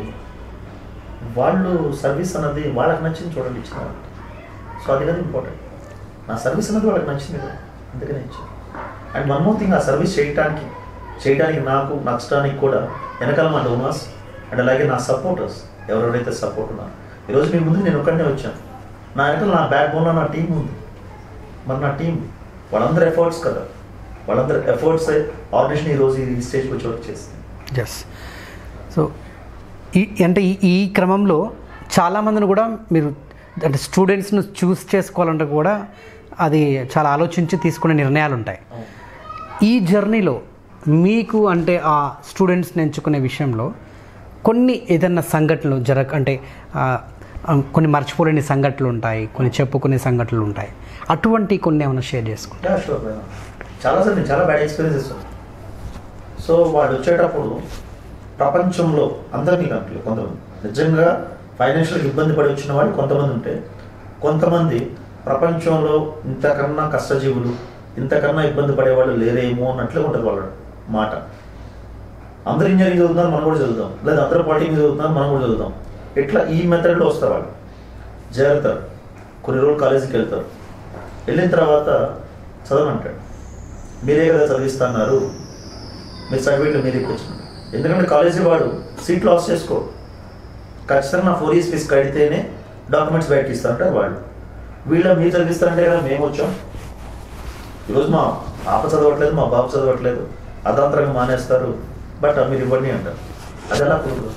వాళ్ళు సర్వీస్ అన్నది వాళ్ళకి నచ్చింది చూడండి ఇచ్చిన సో అది కదా ఇంపార్టెంట్ నా సర్వీస్ అన్నది వాళ్ళకి నచ్చింది కదా అందుకనే ఇచ్చాను అండ్ వన్ మోర్ థింగ్ ఆ సర్వీస్ చేయడానికి చేయడానికి నాకు నచ్చడానికి కూడా వెనకాల మా డోనర్స్ అండ్ అలాగే నా సపోర్టర్స్ ఎవరెవరైతే సపోర్ట్ ఉన్నారు ఈరోజు మీ ముందు నేను ఒక్కడనే వచ్చాను నా వెనకాల నా బ్యాక్ బోన్లో నా టీం ఉంది మరి నా టీం వాళ్ళందరూ ఎఫర్ట్స్ కదా వాళ్ళందరూ ఎఫర్ట్స్ ఆడిషన్ ఈరోజు ఈ స్టేజ్కి వచ్చి వర్క్ చేస్తుంది ఎస్ సో ఈ అంటే ఈ ఈ క్రమంలో చాలామందిని కూడా మీరు అంటే స్టూడెంట్స్ను చూస్ చేసుకోవాలంటే కూడా అది చాలా ఆలోచించి తీసుకునే నిర్ణయాలు ఉంటాయి ఈ జర్నీలో మీకు అంటే ఆ స్టూడెంట్స్ని ఎంచుకునే విషయంలో కొన్ని ఏదైనా సంఘటనలు జరగ అంటే ఆ, ఆ, కొన్ని మర్చిపోలేని సంఘటనలు ఉంటాయి కొన్ని చెప్పుకునే సంఘటనలు ఉంటాయి అటువంటి కొన్ని ఏమైనా షేర్ చేసుకుంటాం యా షూర్ చాలా సార్ నేను చాలా బ్యాడ్ ఎక్స్పీరియన్సెస్ సో వాడు వచ్చేటప్పుడు ప్రపంచంలో అందరినీ కంటే కొంతమంది నిజంగా ఫైనాన్షియల్ ఇబ్బంది పడి వచ్చిన వాళ్ళు కొంతమంది ఉంటే కొంతమంది ప్రపంచంలో ఇంతకన్నా కష్టజీవులు ఇంతకన్నా ఇబ్బంది పడేవాళ్ళు లేరేమో అన్నట్లే ఉంటుంది వాళ్ళ మాట అందరూ ఇంజనీరింగ్ చదువుతున్నారు మనం కూడా చదువుతాం లేదా అందరూ పాలిటిక్స్ చదువుతున్నారు మనం కూడా చదువుతాం ఇట్లా ఈ మెథడ్లో వస్తారు వాళ్ళు చేరుతారు కొన్ని రోజులు కాలేజీకి వెళ్తారు వెళ్ళిన తర్వాత చదవనంటాడు మీరే కదా చదివిస్తున్నారు మీరు సర్టిఫికేట్లు మీరే ఇప్పించండి ఎందుకంటే కాలేజీ వాడు సీట్ లాస్ చేసుకో ఖచ్చితంగా నా ఫోర్ ఇయర్స్ ఫీజు కడితేనే డాక్యుమెంట్స్ బయటకి ఇస్తారంటారు వాళ్ళు వీళ్ళ మీరు చదివిస్తారంటే కదా మేము వచ్చాం ఈరోజు మా పాప చదవట్లేదు మా బాబు చదవట్లేదు అదాంతరంగా మానేస్తారు బట్ మీరు ఇవ్వండి అంటారు అది ఎలా కుదరదు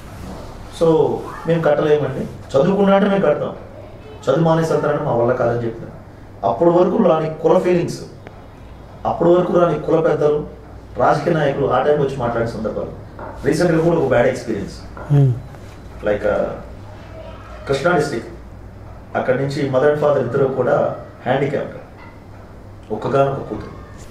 సో మేము కట్టలేమండి చదువుకున్నాంటే మేము కడతాం చదువు మానేస్తారంటే మా వల్ల కాదని చెప్పిన అప్పటి వరకు రాని కుల ఫీలింగ్స్ అప్పటి వరకు రాని కుల పెద్దలు రాజకీయ నాయకులు ఆ టైం వచ్చి మాట్లాడిన సందర్భాలు రీసెంట్గా కూడా ఒక bad experience like Krishna district అక్కడి నుంచి మదర్ అండ్ ఫాదర్ ఇద్దరు కూడా హ్యాండిక్యాప్డ్ ఒక్కగానొక్క కూతురు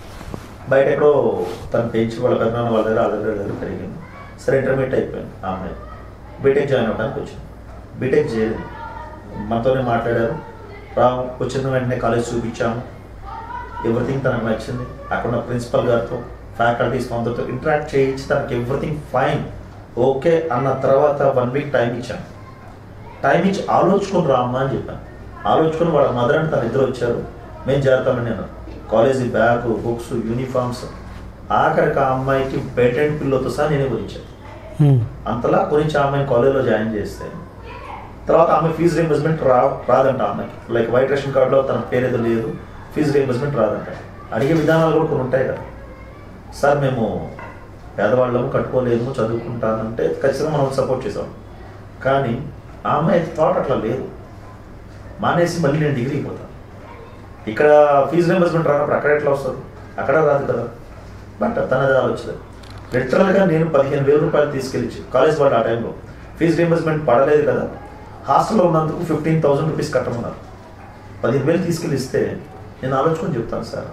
బయట ఎక్కడో తను పెంచి వాళ్ళ పెద్దనాన్న వాళ్ళ దగ్గర వాళ్ళ దగ్గర వాళ్ళ దగ్గర పెరిగింది సరే ఇంటర్మీడియట్ అయిపోయింది ఆ అమ్మాయి బీటెక్ జాయిన్ అవ్వడానికి వచ్చింది బీటెక్ చేయలేదు మనతోనే మాట్లాడారు రా వచ్చిన వెంటనే కాలేజ్ చూపించాము ఎవ్రీథింగ్ తనకు నచ్చింది అక్కడ ఉన్న ప్రిన్సిపల్ గారితో ఫ్యాకల్టీస్ కొందరితో ఇంటరాక్ట్ చేయించి తనకి ఎవ్రీథింగ్ ఫైన్ ఓకే అన్న తర్వాత వన్ వీక్ టైం ఇచ్చాను టైం ఇచ్చి ఆలోచుకుని రా అమ్మా అని చెప్పాను ఆలోచుకుని వాళ్ళ మదర్ అండ్ తన ఇద్దరు వచ్చారు మేము చేరుతామని నేను కాలేజీ బ్యాగ్ బుక్స్ యూనిఫామ్స్ ఆఖరికి ఆ అమ్మాయికి బెడ్ అండ్ పిల్లోతో సహా నేనే కొనిచ్చాను అంతలా కొనిచ్చి ఆ అమ్మాయిని కాలేజ్లో జాయిన్ చేస్తే తర్వాత ఆమె ఫీజు రీంబర్స్మెంట్ రా రాదంట ఆమెకి లైక్ వైట్ రేషన్ కార్డులో తన పేరు ఏదో లేదు ఫీజు రీంబర్స్మెంట్ రాదంట అడిగే విధానాలు కూడా కొన్ని ఉంటాయి కదా సార్ మేము పేదవాళ్ళము కట్టుకోలేము చదువుకుంటానంటే ఖచ్చితంగా మనం సపోర్ట్ చేసాం కానీ ఆ అమ్మాయి థాట్ అట్లా లేదు మానేసి మళ్ళీ నేను డిగ్రీకి పోతాను ఇక్కడ ఫీజు రీంబర్స్మెంట్ రానప్పుడు అక్కడ ఎట్లా వస్తుంది అక్కడ రాదు కదా బట్ తనది ఆలోచన లిటరల్గా నేను పదిహేను వేల రూపాయలు తీసుకెళ్ళి కాలేజ్ వాళ్ళు ఆ టైంలో ఫీజు రీంబర్స్మెంట్ పడలేదు కదా హాస్టల్లో ఉన్నందుకు ఫిఫ్టీన్ థౌసండ్ రూపీస్ కట్టమన్నారు పదిహేను వేలు తీసుకెళ్ళి ఇస్తే నేను ఆలోచుకొని చెప్తాను సార్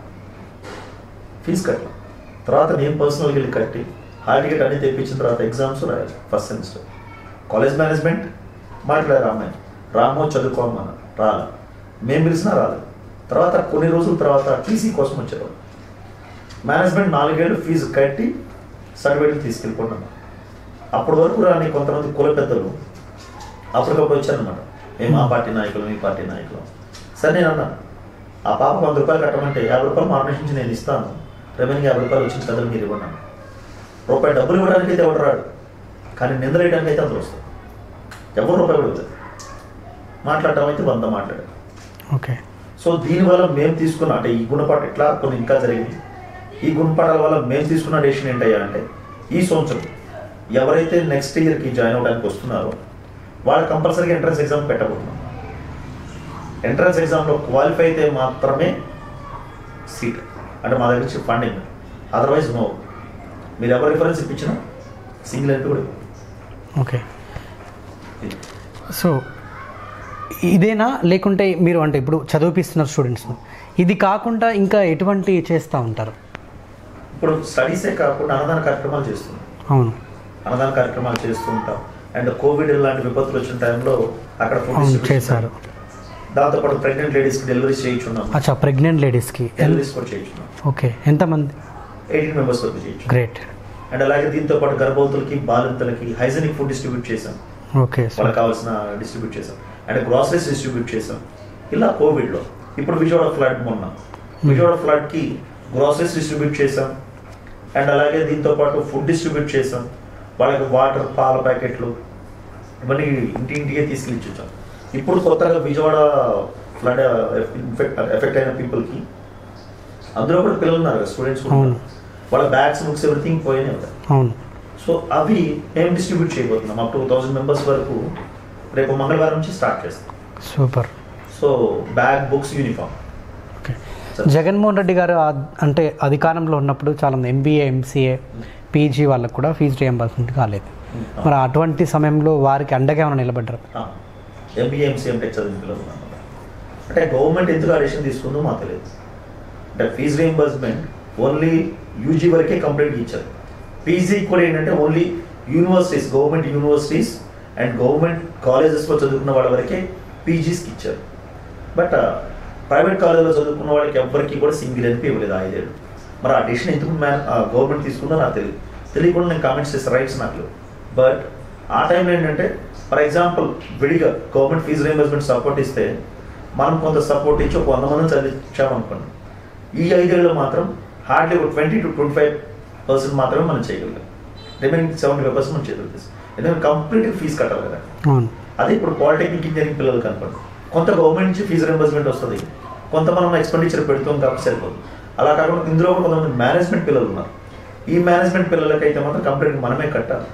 ఫీజు కట్టాను తర్వాత నేను పర్సనల్గా వెళ్ళి కట్టి హాల్ టికెట్ అన్ని తెప్పించిన తర్వాత ఎగ్జామ్స్ రాయాలి ఫస్ట్ సెమిస్టర్ కాలేజ్ మేనేజ్మెంట్ మాట్లాడారు అమ్మాయి రామో చదువుకోమన్న రాలే మేము పిలిచినా రాలేదు తర్వాత కొన్ని రోజుల తర్వాత టీసీ కోసం వచ్చేవాడు మేనేజ్మెంట్ నాలుగేళ్ళు ఫీజు కట్టి సర్టిఫికేట్ తీసుకెళ్ళిపోతున్నాను అప్పటి వరకు రాని కొంతమంది కుల పెద్దలు అప్పటికప్పుడు వచ్చారనమాట మేము ఆ పార్టీ నాయకులు మీ పార్టీ నాయకులు సరే నేను అన్నాను ఆ పాప వంద రూపాయలు కట్టమంటే యాభై రూపాయలు మార్నింగ్ నుంచి నేను ఇస్తాను రెవెన్యూ యాభై రూపాయలు వచ్చిన పెద్దలు మీరు ఇవ్వండి అన్నాను. రూపాయి డబ్బులు ఇవ్వడానికి అయితే ఎవడు రాడు కానీ నిందలు వేయడానికి అయితే అందరూ వస్తారు ఎవరు రూపాయి కూడా ఇవ్వదు మాట్లాడటం అయితే వంద మాట్లాడారు ఓకే సో దీనివల్ల మేము తీసుకున్న అంటే ఈ గుణపాఠం ఇట్లా కొన్ని ఇంకా జరిగింది ఈ గుణపాఠాల వల్ల మేము తీసుకున్న డెసిషన్ ఏంటయ్యా అంటే ఈ సంవత్సరం ఎవరైతే నెక్స్ట్ ఇయర్కి జాయిన్ అవ్వడానికి వస్తున్నారో వాళ్ళు కంపల్సరీగా ఎంట్రన్స్ ఎగ్జామ్ పెట్టబోతున్నాం ఎంట్రన్స్ ఎగ్జామ్లో క్వాలిఫై అయితే మాత్రమే సీట్ అంటే మా దగ్గర నుంచి ఫండింగ్ అదర్వైజ్ నో మీరు ఎవరు రిఫరెన్స్ ఇప్పించినా సింగిల్ ఎంట్రీ కూడా ఇవ్వరు. ఓకే ఇది. సో ఇదేనా లేకుంటే మీరు అంటే ఇప్పుడు చదివిపిస్తున్నారు స్టూడెంట్స్ ఇది కాకుండా ఇంకా ఎటువంటి చేస్తూ ఉంటారు ఇప్పుడు స్టడీసే కాకుండా అన్నదాన కార్యక్రమాలు చేస్తున్నాం అవును అన్నదాన కార్యక్రమాలు చేస్తూ ఉంటాం అండ్ కోవిడ్ లాంటి విపత్తులు వచ్చిన టైంలో అక్కడ food అవును distribution చేశారు దాంతోపాటు ప్రెగ్నెంట్ లేడీస్కి డెలివరీస్ చేయించున్నాం అచ్చా ప్రెగ్నెంట్ లేడీస్కి డెలివరీస్ కూడా చేయించున్నాం ఓకే ఎంతమంది ఎయిటీన్ మెంబర్స్ వరకు చేయించు గ్రేట్ అండ్ అలాగే దీంతో పాటు గర్భవతులకి బాలింతలకి హైజెనిక్ ఫుడ్ డిస్ట్రిబ్యూట్ చేసాం ఓకే వాళ్ళకి కావాల్సిన డిస్ట్రిబ్యూట్ చేసాం అండ్ గ్రాసరీస్ డిస్ట్రిబ్యూట్ చేసాం ఇలా కోవిడ్లో ఇప్పుడు విజయవాడ ఫ్లడ్ మొన్న విజయవాడ ఫ్లడ్కి గ్రాసరీస్ డిస్ట్రిబ్యూట్ చేసాం అండ్ అలాగే దీంతో పాటు ఫుడ్ డిస్ట్రిబ్యూట్ చేసాం వాళ్ళకి వాటర్ పాల ప్యాకెట్లు ఇవన్నీ ఇంటి ఇంటికే తీసుకెళ్ళి ఇచ్చాం ఇప్పుడు కొత్తగా విజయవాడ ఫ్లడ్ ఎఫెక్ట్ ఎఫెక్ట్ అయిన పీపుల్కి అందులో కూడా పిల్లలు ఉన్నారు స్టూడెంట్స్ అవును. వాళ్ళ బ్యాగ్స్ బుక్స్ ఎవ్రీథింగ్ పోయినాయి కదా అవును సో అవి మేము డిస్ట్రిబ్యూట్ చేయబోతున్నాం అప్ టు థౌసండ్ మెంబర్స్ వరకు రేపు మంగళవారం నుంచి స్టార్ట్ చేస్తాం super so bag books uniform okay Jaganmohan Reddy garu ఆ- అంటే అధికారంలో ఉన్నప్పుడు చాలా ఎంబీఏ ఎంసీఏ పీజీ వాళ్ళకు కూడా ఫీజు రియంబర్స్మెంట్ కాలేదు మరి అటువంటి సమయంలో వారికి అండగా ఏమైనా నిలబడ్డారు ఎంబీఏ ఎంసీఎం టెక్ చదివిన పిల్లలు అన్నమాట అంటే గవర్నమెంట్ ఎందుకు ఆ డెసిషన్ తీసుకుందో మాకు తెలియదు అంటే ఫీజు రియంబర్స్మెంట్ ఓన్లీ యూజీ వరకే కంప్లీట్ ఇచ్చారు పీజీ కూడా ఏంటంటే only universities government universities and government కాలేజెస్లో చదువుకున్న వాళ్ళ వరకే పీజీస్కి ఇచ్చారు బట్ ప్రైవేట్ కాలేజీలో చదువుకున్న వాళ్ళకి ఎవ్వరికి కూడా సింగిల్ ఎంపీ ఇవ్వలేదు ఆ ఐదేళ్ళు మరి ఆ డెసిషన్ ఎందుకు మ్యాన్ గవర్నమెంట్ తీసుకుందో నాకు తెలియదు తెలియకుండా నేను కామెంట్స్ చేస్తే రైట్స్ నాకు లేవు బట్ ఆ టైంలో ఏంటంటే ఫర్ ఎగ్జాంపుల్ విడిగా గవర్నమెంట్ ఫీజు రీఎంబర్స్మెంట్ సపోర్ట్ ఇస్తే మనం కొంత సపోర్ట్ ఇచ్చి ఒక వంద మందిని చదివించామనుకోండి ఈ ఐదేళ్ళు మాత్రం హార్డ్లీ ఒక twenty two twenty five percent మాత్రమే మనం చేయగలిగాం రిమైనింగ్ సెవెంటీ ఫైవ్ పర్సెంట్ మనం చేయగలుగుతాం ఎందుకంటే కంప్లీట్గా ఫీజు కట్టాలి కదా అవును అదే ఇప్పుడు పాలిటెక్నిక్ ఇంజనీరింగ్ పిల్లలు కనపడదు కొంత గవర్నమెంట్ నుంచి ఫీజు రింబర్స్మెంట్ వస్తుంది కొంత మనం ఎక్స్పెండిచర్ పెడుతాం కాబట్టి సరిపోదు అలా కాకుండా ఇందులో కూడా కొంతమంది మేనేజ్మెంట్ పిల్లలు ఉన్నారు ఈ మేనేజ్మెంట్ పిల్లలకి అయితే మాత్రం కంప్లీట్గా మనమే కట్టాలి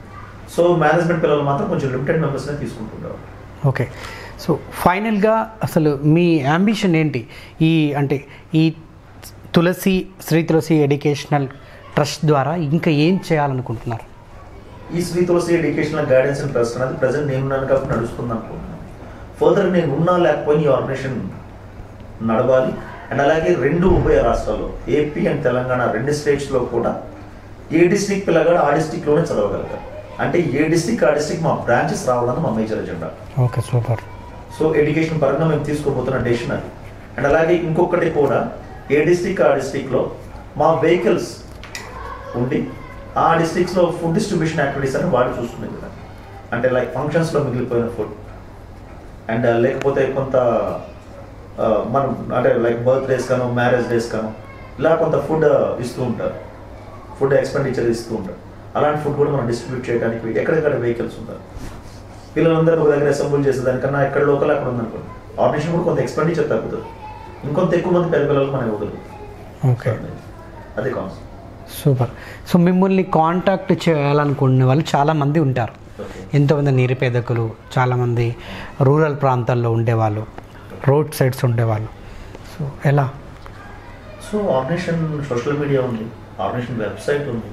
సో మేనేజ్మెంట్ పిల్లలు మాత్రం కొంచెం లిమిటెడ్ మెంబర్స్నే తీసుకుంటుంటారు ఓకే సో ఫైనల్గా అసలు మీ అంబిషన్ ఏంటి ఈ అంటే ఈ తులసి శ్రీ తులసి ఎడ్యుకేషనల్ ట్రస్ట్ ద్వారా ఇంకా ఏం చేయాలనుకుంటున్నారు ఈ Shri Tulasi educational guidance and trust అనేది ప్రజెంట్ నేనున్నాను కాబట్టి నడుస్తుంది అనుకుంటున్నాను ఫర్దర్ నేను ఉన్నా లేకపోయినా ఈ ఆర్గనైజేషన్ నడవాలి అండ్ అలాగే రెండు ఉభయ రాష్ట్రాల్లో ఏపీ అండ్ తెలంగాణ రెండు స్టేట్స్లో కూడా ఏ డిస్టిక్ పిల్లగాడు ఆ డిస్టిక్లోనే చదవగలుగుతారు అంటే ఏ డిస్టిక్ ఆ డిస్టిక్ మా బ్రాంచెస్ రావాలని మా major agenda okay super so education పరంగా మేము తీసుకోబోతున్న డెసిషన్ అది అండ్ అలాగే ఇంకొకటి కూడా ఏ డిస్టిక్ ఆ డిస్టిక్లో మా వెహికల్స్ ఉండి ఆ డిస్ట్రిక్ట్స్లో ఫుడ్ డిస్ట్రిబ్యూషన్ యాక్టివిటీస్ అని వాడు చూసుకునేది కదా అంటే లైక్ ఫంక్షన్స్లో మిగిలిపోయిన ఫుడ్ అండ్ లేకపోతే కొంత ఆ, మనం అంటే లైక్ బర్త్డేస్ కాను మ్యారేజ్ డేస్ కాను ఇలా కొంత ఫుడ్ ఇస్తూ ఉంటారు ఫుడ్ ఎక్స్పెండిచర్ ఇస్తూ ఉంటారు అలాంటి ఫుడ్ కూడా మనం డిస్ట్రిబ్యూట్ చేయడానికి ఎక్కడెక్కడ వెహికల్స్ ఉంటారు పిల్లలందరూ ఒక దగ్గర అసెంబుల్ చేసే దానికన్నా ఎక్కడ లోకల్ అక్కడ ఉందనుకోండి ఆపరేషన్ కూడా కొంత ఎక్స్పెండిచర్ తగ్గుతుంది ఇంకొంత ఎక్కువ మంది పెద్ద పిల్లలకు మనం ఇవ్వగలుగుతాం ఓకే అదే కాన్సెప్ట్ సూపర్ సో మిమ్మల్ని కాంటాక్ట్ చేయాలనుకునే వాళ్ళు చాలామంది ఉంటారు ఓకే ఎంతోమంది నిరుపేదకులు చాలామంది రూరల్ ప్రాంతాల్లో ఉండేవాళ్ళు రోడ్ సైడ్స్ ఉండేవాళ్ళు సో ఎలా సో ఆర్గనైజేషన్ సోషల్ మీడియా ఉంది ఆర్గనైజేషన్ వెబ్సైట్ ఉంది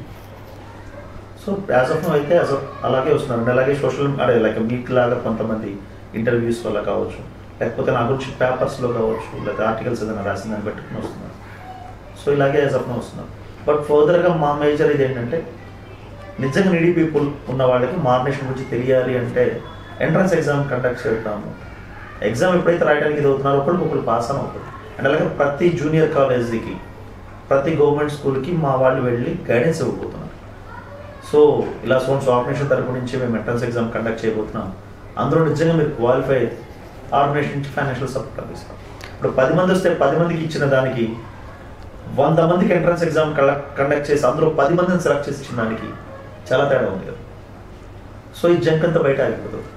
సో యాజ్ ఆఫ్ అయితే యాజ్ ఆఫ్ అలాగే వస్తున్నారు అండ్ అలాగే సోషల్ అదే లైక్ మీకు లాగా కొంతమంది ఇంటర్వ్యూస్ వల్ల కావచ్చు లేకపోతే నా గురించి పేపర్స్లో కావచ్చు లేకపోతే ఆర్టికల్స్ ఏదైనా రాసిన దాన్ని పెట్టుకుని వస్తున్నారు సో ఇలాగే యాజ్ ఆఫ్ వస్తున్నారు బట్ ఫర్దర్గా మా మేజర్ ఇది ఏంటంటే నిజంగా నీడీ పీపుల్ ఉన్న వాళ్ళకి మార్నేషన్ గురించి తెలియాలి అంటే ఎంట్రన్స్ ఎగ్జామ్ కండక్ట్ చేద్దాము ఎగ్జామ్ ఎప్పుడైతే రాయడానికి ఇది అవుతున్నారో ఒకరికొకరు పాస్ అని అవుతుంది అండ్ అలాగే ప్రతి జూనియర్ కాలేజీకి ప్రతి గవర్నమెంట్ స్కూల్కి మా వాళ్ళు వెళ్ళి గైడెన్స్ ఇవ్వబోతున్నారు సో ఇలా సోన్స్ ఆర్గనైజేషన్ తరపు నుంచి మేము ఎంట్రన్స్ ఎగ్జామ్ కండక్ట్ చేయబోతున్నాం అందులో నిజంగా మీరు క్వాలిఫై ఆర్గనైజేషన్ నుంచి ఫైనాన్షియల్ సపోర్ట్ అందిస్తాం ఇప్పుడు పది మంది వస్తే పది మందికి ఇచ్చిన దానికి వంద మందికి ఎంట్రన్స్ ఎగ్జామ్ కండక్ట్ చేసి అందులో పది మందిని సెలెక్ట్ చేసి ఇచ్చిన దానికి చాలా తేడా ఉంది కదా సో ఈ జంక్ అంతా బయట ఆగిపోతుంది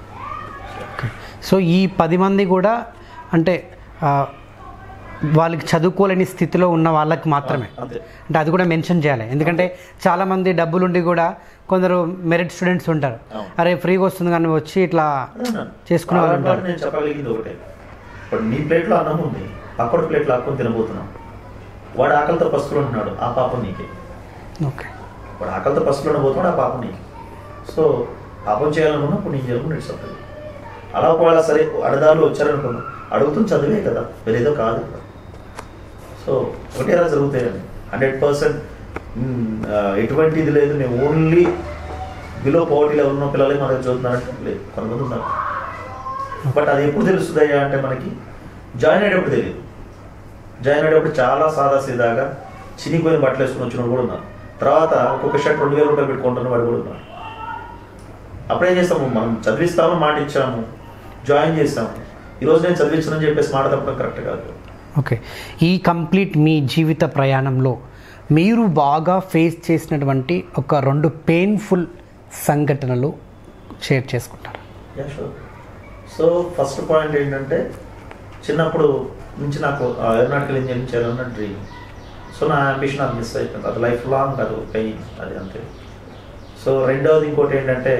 సో ఈ పది మంది కూడా అంటే ఆ, వాళ్ళకి చదువుకోలేని స్థితిలో ఉన్న వాళ్ళకి మాత్రమే అంతే అంటే అది కూడా మెన్షన్ చేయాలి ఎందుకంటే చాలామంది డబ్బులుండి కూడా కొందరు మెరిట్ స్టూడెంట్స్ ఉంటారు అవును. అరే ఫ్రీగా వస్తుంది కానీ వచ్చి ఇట్లా చేసుకునే వాళ్ళు అలాంటి ఉంటారు. నేను చెప్పగలిగింది ఒకటే ఇప్పుడు నీ ప్లేట్లో అన్నం ఉంది పక్కన ప్లేట్లో ఆకుని తినబోతున్నాం వాడు ఆకలితో పస్తులు ఉంటున్నాడు ఆ పాపం నీకే ఓకే వాడు ఆకలితో పస్తులు ఉండబోతున్నాడు ఆ పాపం నీకే సో పాపం చేయాలనుకున్నప్పుడు నేను చేయాలనుకుని ఇట్స్ అప్ అలా ఒకవేళ సరే అడదారులు వచ్చారనుకున్నాం అడుగుతుంది చదివే కదా వేరేదో కాదు కదా సో ఒకటే అలా జరుగుతాయండి హండ్రెడ్ పర్సెంట్ ఎటువంటి ఇది లేదు మేము ఓన్లీ బిలో పవర్టీ లెవెల్ ఉన్న పిల్లలే మన దగ్గర చదువుతున్నారంటే లేదు కొంతమంది ఉన్నారు బట్ అది ఎప్పుడు తెలుస్తుంది అయ్యా అంటే మనకి జాయిన్ అయ్యేటప్పుడు తెలియదు జాయిన్ అయ్యేటప్పుడు చాలా సాదా సీదాగా చినిపోయిన బట్టలు వేసుకుని వచ్చిన వాళ్ళు కూడా ఉన్నారు తర్వాత ఒక్కొక్క షర్ట్ రెండు వేల రూపాయలు పెట్టుకుంటున్న వాడు కూడా ఉన్నారు అప్పుడేం చేస్తాము మనం చదివిస్తాము మాట ఇచ్చాము జాయిన్ చేస్తాము ఈరోజు నేను చదివించానని చెప్పేసి మాట తప్పడం కరెక్ట్ కాదు ఓకే ఈ కంప్లీట్ మీ జీవిత ప్రయాణంలో మీరు బాగా ఫేస్ చేసినటువంటి ఒక రెండు పెయిన్ఫుల్ సంఘటనలు షేర్ చేసుకుంటారు yeah sure so first point ఏంటంటే చిన్నప్పుడు నుంచి నాకు ఏరోనాటికల్ ఇంజనీరింగ్ చేయాలన్న డ్రీమ్ సో నా అంబిషన్ అది మిస్ అయిపోయింది అది లైఫ్ లాంగ్ అది పెయిన్ అది అంతే సో రెండవది ఇంకోటి ఏంటంటే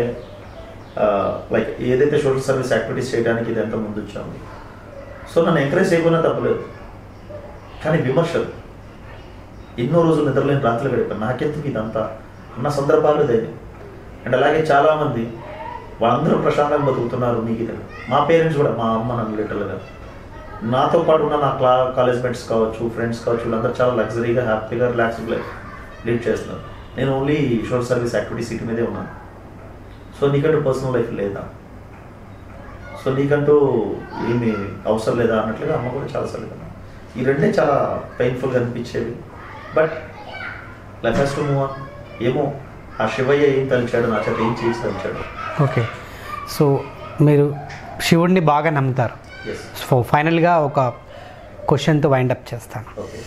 లైక్ ఏదైతే సోషల్ సర్వీస్ యాక్టివిటీస్ చేయడానికి ఇది ఎంత ముందు వచ్చాము సో నన్ను ఎంకరేజ్ చేయకుండా తప్పలేదు కానీ విమర్శలు ఎన్నో రోజులు నిద్రలేని రాత్రులు గడిపాను నాకెందుకు ఇదంతా ఉన్న సందర్భాలు ఇదే అండ్ అలాగే చాలామంది వాళ్ళందరూ ప్రశాంతంగా బతుకుతున్నారు నీకు ఇది మా పేరెంట్స్ కూడా మా అమ్మ నన్ను లిటరల్గా నాతో పాటు ఉన్న నా క్లా కాలేజ్ మేట్స్ కావచ్చు ఫ్రెండ్స్ కావచ్చు వీళ్ళందరూ చాలా లగ్జరీగా హ్యాపీగా రిలాక్స్డ్ లైఫ్ లీడ్ చేస్తున్నారు నేను only social service activity city మీదే ఉన్నాను సో నీకంటూ పర్సనల్ లైఫ్ లేదా సో నీకంటూ ఏమి అవసరం లేదా అన్నట్లుగా అమ్మ కూడా చాలా సరిగా ఈ రెండే చాలా పెయిన్ఫుల్గా అనిపించేవి but life has to move on ఏమో ఆ శివయ్య ఏం తలిచాడు నా చేత ఏం చేసి తలిచాడు ఓకే సో మీరు శివుడిని బాగా నమ్ముతారు ఎస్ సో ఫైనల్గా ఒక క్వశ్చన్తో వైండప్ చేస్తాను ఓకే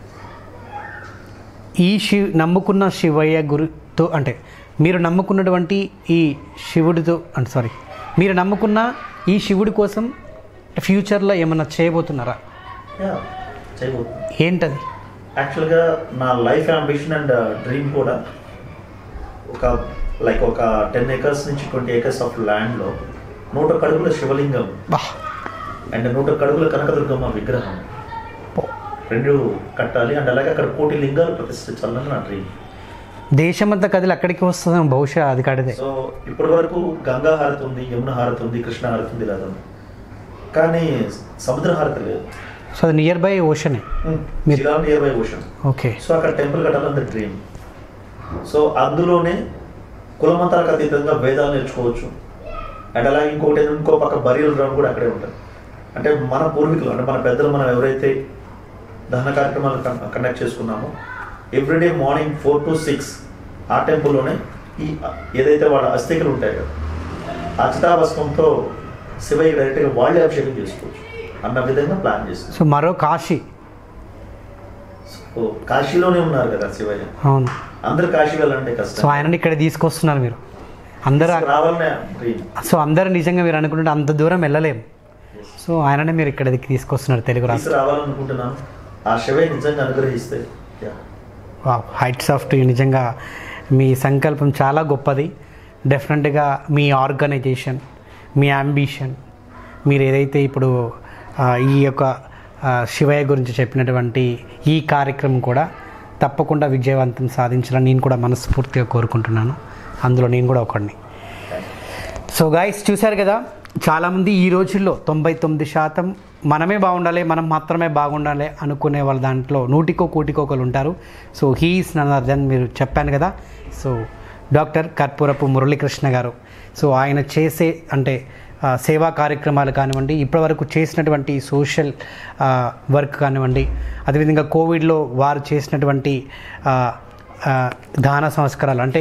ఈ శివ్ నమ్ముకున్న శివయ్య గురితో అంటే మీరు నమ్ముకున్నటువంటి ఈ శివుడితో అంటే సారీ మీరు నమ్ముకున్న ఈ శివుడి కోసం ఫ్యూచర్లో ఏమన్నా చేయబోతున్నారా యా చేయబోతున్నాను ఏంటది యాక్చువల్గా నా లైఫ్ అంబిషన్ అండ్ డ్రీమ్ కూడా ఒక లైక్ ఒక టెన్ ఏకర్స్ నుంచి ట్వంటీ ఏకర్స్ ఆఫ్ ల్యాండ్లో నూట కడుగుల శివలింగం బా అండ్ నూట కడుగుల కనకదుర్గమ్మ విగ్రహం రెండు కట్టాలి అండ్ అలాగే అక్కడ కోటి లింగాలు ప్రతిష్ఠించాలని నా డ్రీమ్ దేశమంతా కదిలి అక్కడికి వస్తుందేమో బహుశా అది కడిదే సో ఇప్పటి వరకు గంగా హారతి ఉంది యమున హారతి ఉంది కృష్ణ హారతి ఉంది లేదా కానీ సముద్ర హారతి లేదు సో అది నియర్ బై ఓషనే మీరు- జిలా near by ocean okay so అక్కడ టెంపుల్ కట్టాలని డ్రీమ్ సో అందులోనే కులమతాలకు అతీతంగా వేదాలు నేర్చుకోవచ్చు అండ్ అలాగే ఇంకోటి ఏంటంటే ఇంకో పక్క బరియల్ గ్రౌండ్ కూడా అక్కడే ఉంటుంది అంటే మన పూర్వీకులు అంటే మన పెద్దలు మనం ఎవరైతే దహన కార్యక్రమాలు కండక్ట్ చేసుకున్నామో everyday morning four to six ఆ టెంపుల్లోనే ఈ ఏదైతే వాళ్ళ అస్థికలు ఉంటాయి కదా ఆ చితాభస్మంతో శివయ్య డైరెక్ట్గా వాళ్ళే అభిషేకం చేసుకోవచ్చు అన్న విధంగా ప్లాన్ చేస్తుంది సో మరో కాశీ సో కాశీలోనే ఉన్నారు కదా శివయ్య అవును అందరు కాశీ వెళ్ళాలంటే సో కష్టం ఆయనని ఇక్కడ తీసుకొస్తున్నారు మీరు అందరూ రావాలనే డ్రీమ్ సో అందరు నిజంగా మీరు అనుకుంటుంటే అంత దూరం వెళ్ళలేము సో ఆయననే మీరు ఇక్కడ తీసుకొస్తున్నారు తెలుగు రాష్ట్రం రావాలనుకుంటున్నాను ఆ శివయ్య నిజంగా అనుగ్రహిస్తే yeah. హైట్స్ ఆఫ్ టు నిజంగా మీ సంకల్పం చాలా గొప్పది డెఫినెట్గా మీ ఆర్గనైజేషన్ మీ అంబిషన్ మీరు ఏదైతే ఇప్పుడు ఆ, ఈ యొక్క ఆ, శివయ్య గురించి చెప్పినటువంటి ఈ కార్యక్రమం కూడా తప్పకుండా విజయవంతం సాధించాలని నేను కూడా మనస్ఫూర్తిగా కోరుకుంటున్నాను అందులో నేను కూడా ఒకడిని సో గాయస్ చూశారు కదా చాలామంది ఈ రోజుల్లో తొంభై తొమ్మిది శాతం మనమే బాగుండాలి మనం మాత్రమే బాగుండాలి అనుకునే వాళ్ళ దాంట్లో నూటికో కోటికో ఒకరు ఉంటారు సో హీఈస్ నన్ అర్జన్ మీరు చెప్పాను కదా సో డాక్టర్ కర్పూరపు మురళీకృష్ణ గారు సో ఆయన చేసే అంటే ఆ, సేవా కార్యక్రమాలు కానివ్వండి ఇప్పటివరకు చేసినటువంటి సోషల్ ఆ, వర్క్ కానివ్వండి అదేవిధంగా కోవిడ్లో వారు చేసినటువంటి ఆ, ఆ, దాన సంస్కారాలు అంటే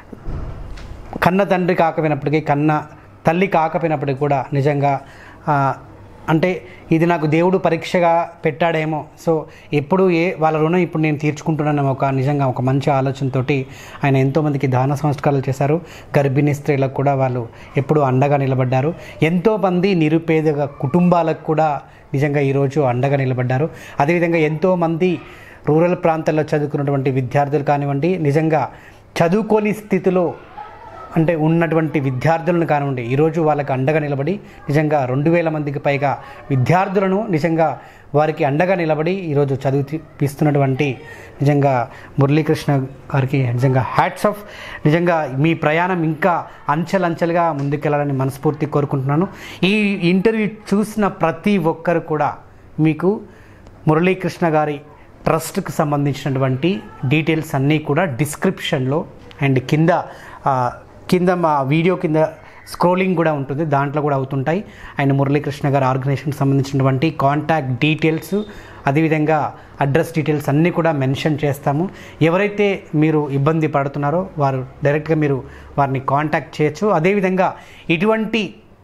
కన్న తండ్రి కాకపోయినప్పటికీ కన్న తల్లి కాకపోయినప్పటికీ కూడా నిజంగా ఆ, అంటే ఇది నాకు దేవుడు పరీక్షగా పెట్టాడేమో సో ఎప్పుడు ఏ వాళ్ళ రుణం ఇప్పుడు నేను తీర్చుకుంటున్నాను ఒక నిజంగా ఒక మంచి ఆలోచనతోటి ఆయన ఎంతోమందికి దాన సంస్కారాలు చేశారు గర్భిణీ స్త్రీలకు కూడా వాళ్ళు ఎప్పుడూ అండగా నిలబడ్డారు ఎంతోమంది నిరుపేద కుటుంబాలకు కూడా నిజంగా ఈరోజు అండగా నిలబడ్డారు అదేవిధంగా ఎంతోమంది రూరల్ ప్రాంతాల్లో చదువుకున్నటువంటి విద్యార్థులు కానివ్వండి నిజంగా చదువుకోని స్థితిలో అంటే ఉన్నటువంటి విద్యార్థులను కానివ్వండి ఈరోజు వాళ్ళకి అండగా నిలబడి నిజంగా రెండు వేల మందికి పైగా విద్యార్థులను నిజంగా వారికి అండగా నిలబడి ఈరోజు చదివిపిస్తున్నటువంటి నిజంగా మురళీకృష్ణ గారికి నిజంగా హ్యాట్స్ ఆఫ్ నిజంగా మీ ప్రయాణం ఇంకా అంచెలంచెలుగా ముందుకెళ్ళాలని మనస్ఫూర్తి కోరుకుంటున్నాను ఈ ఇంటర్వ్యూ చూసిన ప్రతి ఒక్కరు కూడా మీకు మురళీకృష్ణ గారి ట్రస్ట్కి సంబంధించినటువంటి డీటెయిల్స్ అన్నీ కూడా డిస్క్రిప్షన్లో అండ్ కింద ఆ, కింద మా వీడియో కింద స్క్రోలింగ్ కూడా ఉంటుంది దాంట్లో కూడా అవుతుంటాయి అండ్ మురళీకృష్ణ గారి ఆర్గనైజేషన్కి సంబంధించినటువంటి కాంటాక్ట్ డీటెయిల్స్ అదేవిధంగా అడ్రస్ డీటెయిల్స్ అన్నీ కూడా మెన్షన్ చేస్తాము ఎవరైతే మీరు ఇబ్బంది పడుతున్నారో వారు డైరెక్ట్గా మీరు వారిని కాంటాక్ట్ చేయొచ్చు అదేవిధంగా ఇటువంటి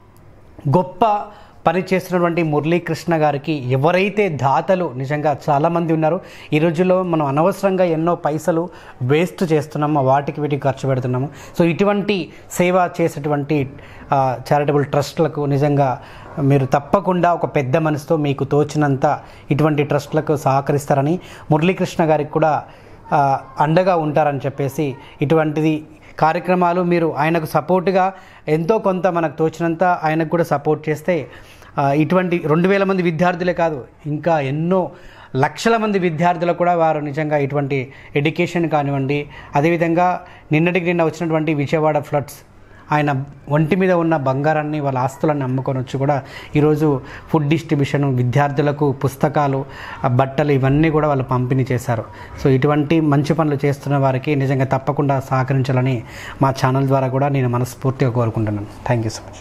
గొప్ప పని చేస్తున్నటువంటి మురళీకృష్ణ గారికి ఎవరైతే దాతలు నిజంగా చాలామంది ఉన్నారు ఈ రోజుల్లో మనం అనవసరంగా ఎన్నో పైసలు వేస్ట్ చేస్తున్నాము వాటికి వీటికి ఖర్చు పెడుతున్నాము సో ఇటువంటి సేవ చేసేటువంటి చారిటబుల్ ట్రస్ట్లకు నిజంగా మీరు తప్పకుండా ఒక పెద్ద మనసుతో మీకు తోచినంత ఇటువంటి ట్రస్ట్లకు సహకరిస్తారని మురళీకృష్ణ గారికి కూడా ఆ, అండగా ఉంటారని చెప్పేసి ఇటువంటిది కార్యక్రమాలు మీరు ఆయనకు సపోర్ట్గా ఎంతో కొంత మనకు తోచినంత ఆయనకు కూడా సపోర్ట్ చేస్తే ఆ, ఇటువంటి రెండు వేల మంది విద్యార్థులే కాదు ఇంకా ఎన్నో లక్షల మంది విద్యార్థులకు కూడా వారు నిజంగా ఇటువంటి ఎడ్యుకేషన్ కానివ్వండి అదేవిధంగా నిన్నటికి నిన్న వచ్చినటువంటి విజయవాడ ఫ్లడ్స్ ఆయన ఒంటి మీద ఉన్న బంగారాన్ని వాళ్ళ ఆస్తులన్నీ అమ్ముకొని వచ్చి కూడా ఈరోజు ఫుడ్ డిస్ట్రిబ్యూషన్ విద్యార్థులకు పుస్తకాలు ఆ బట్టలు ఇవన్నీ కూడా వాళ్ళు పంపిణీ చేశారు సో ఇటువంటి మంచి పనులు చేస్తున్న వారికి నిజంగా తప్పకుండా సహకరించాలని మా ఛానల్ ద్వారా కూడా నేను మనస్ఫూర్తిగా కోరుకుంటున్నాను థ్యాంక్ యూ సో మచ్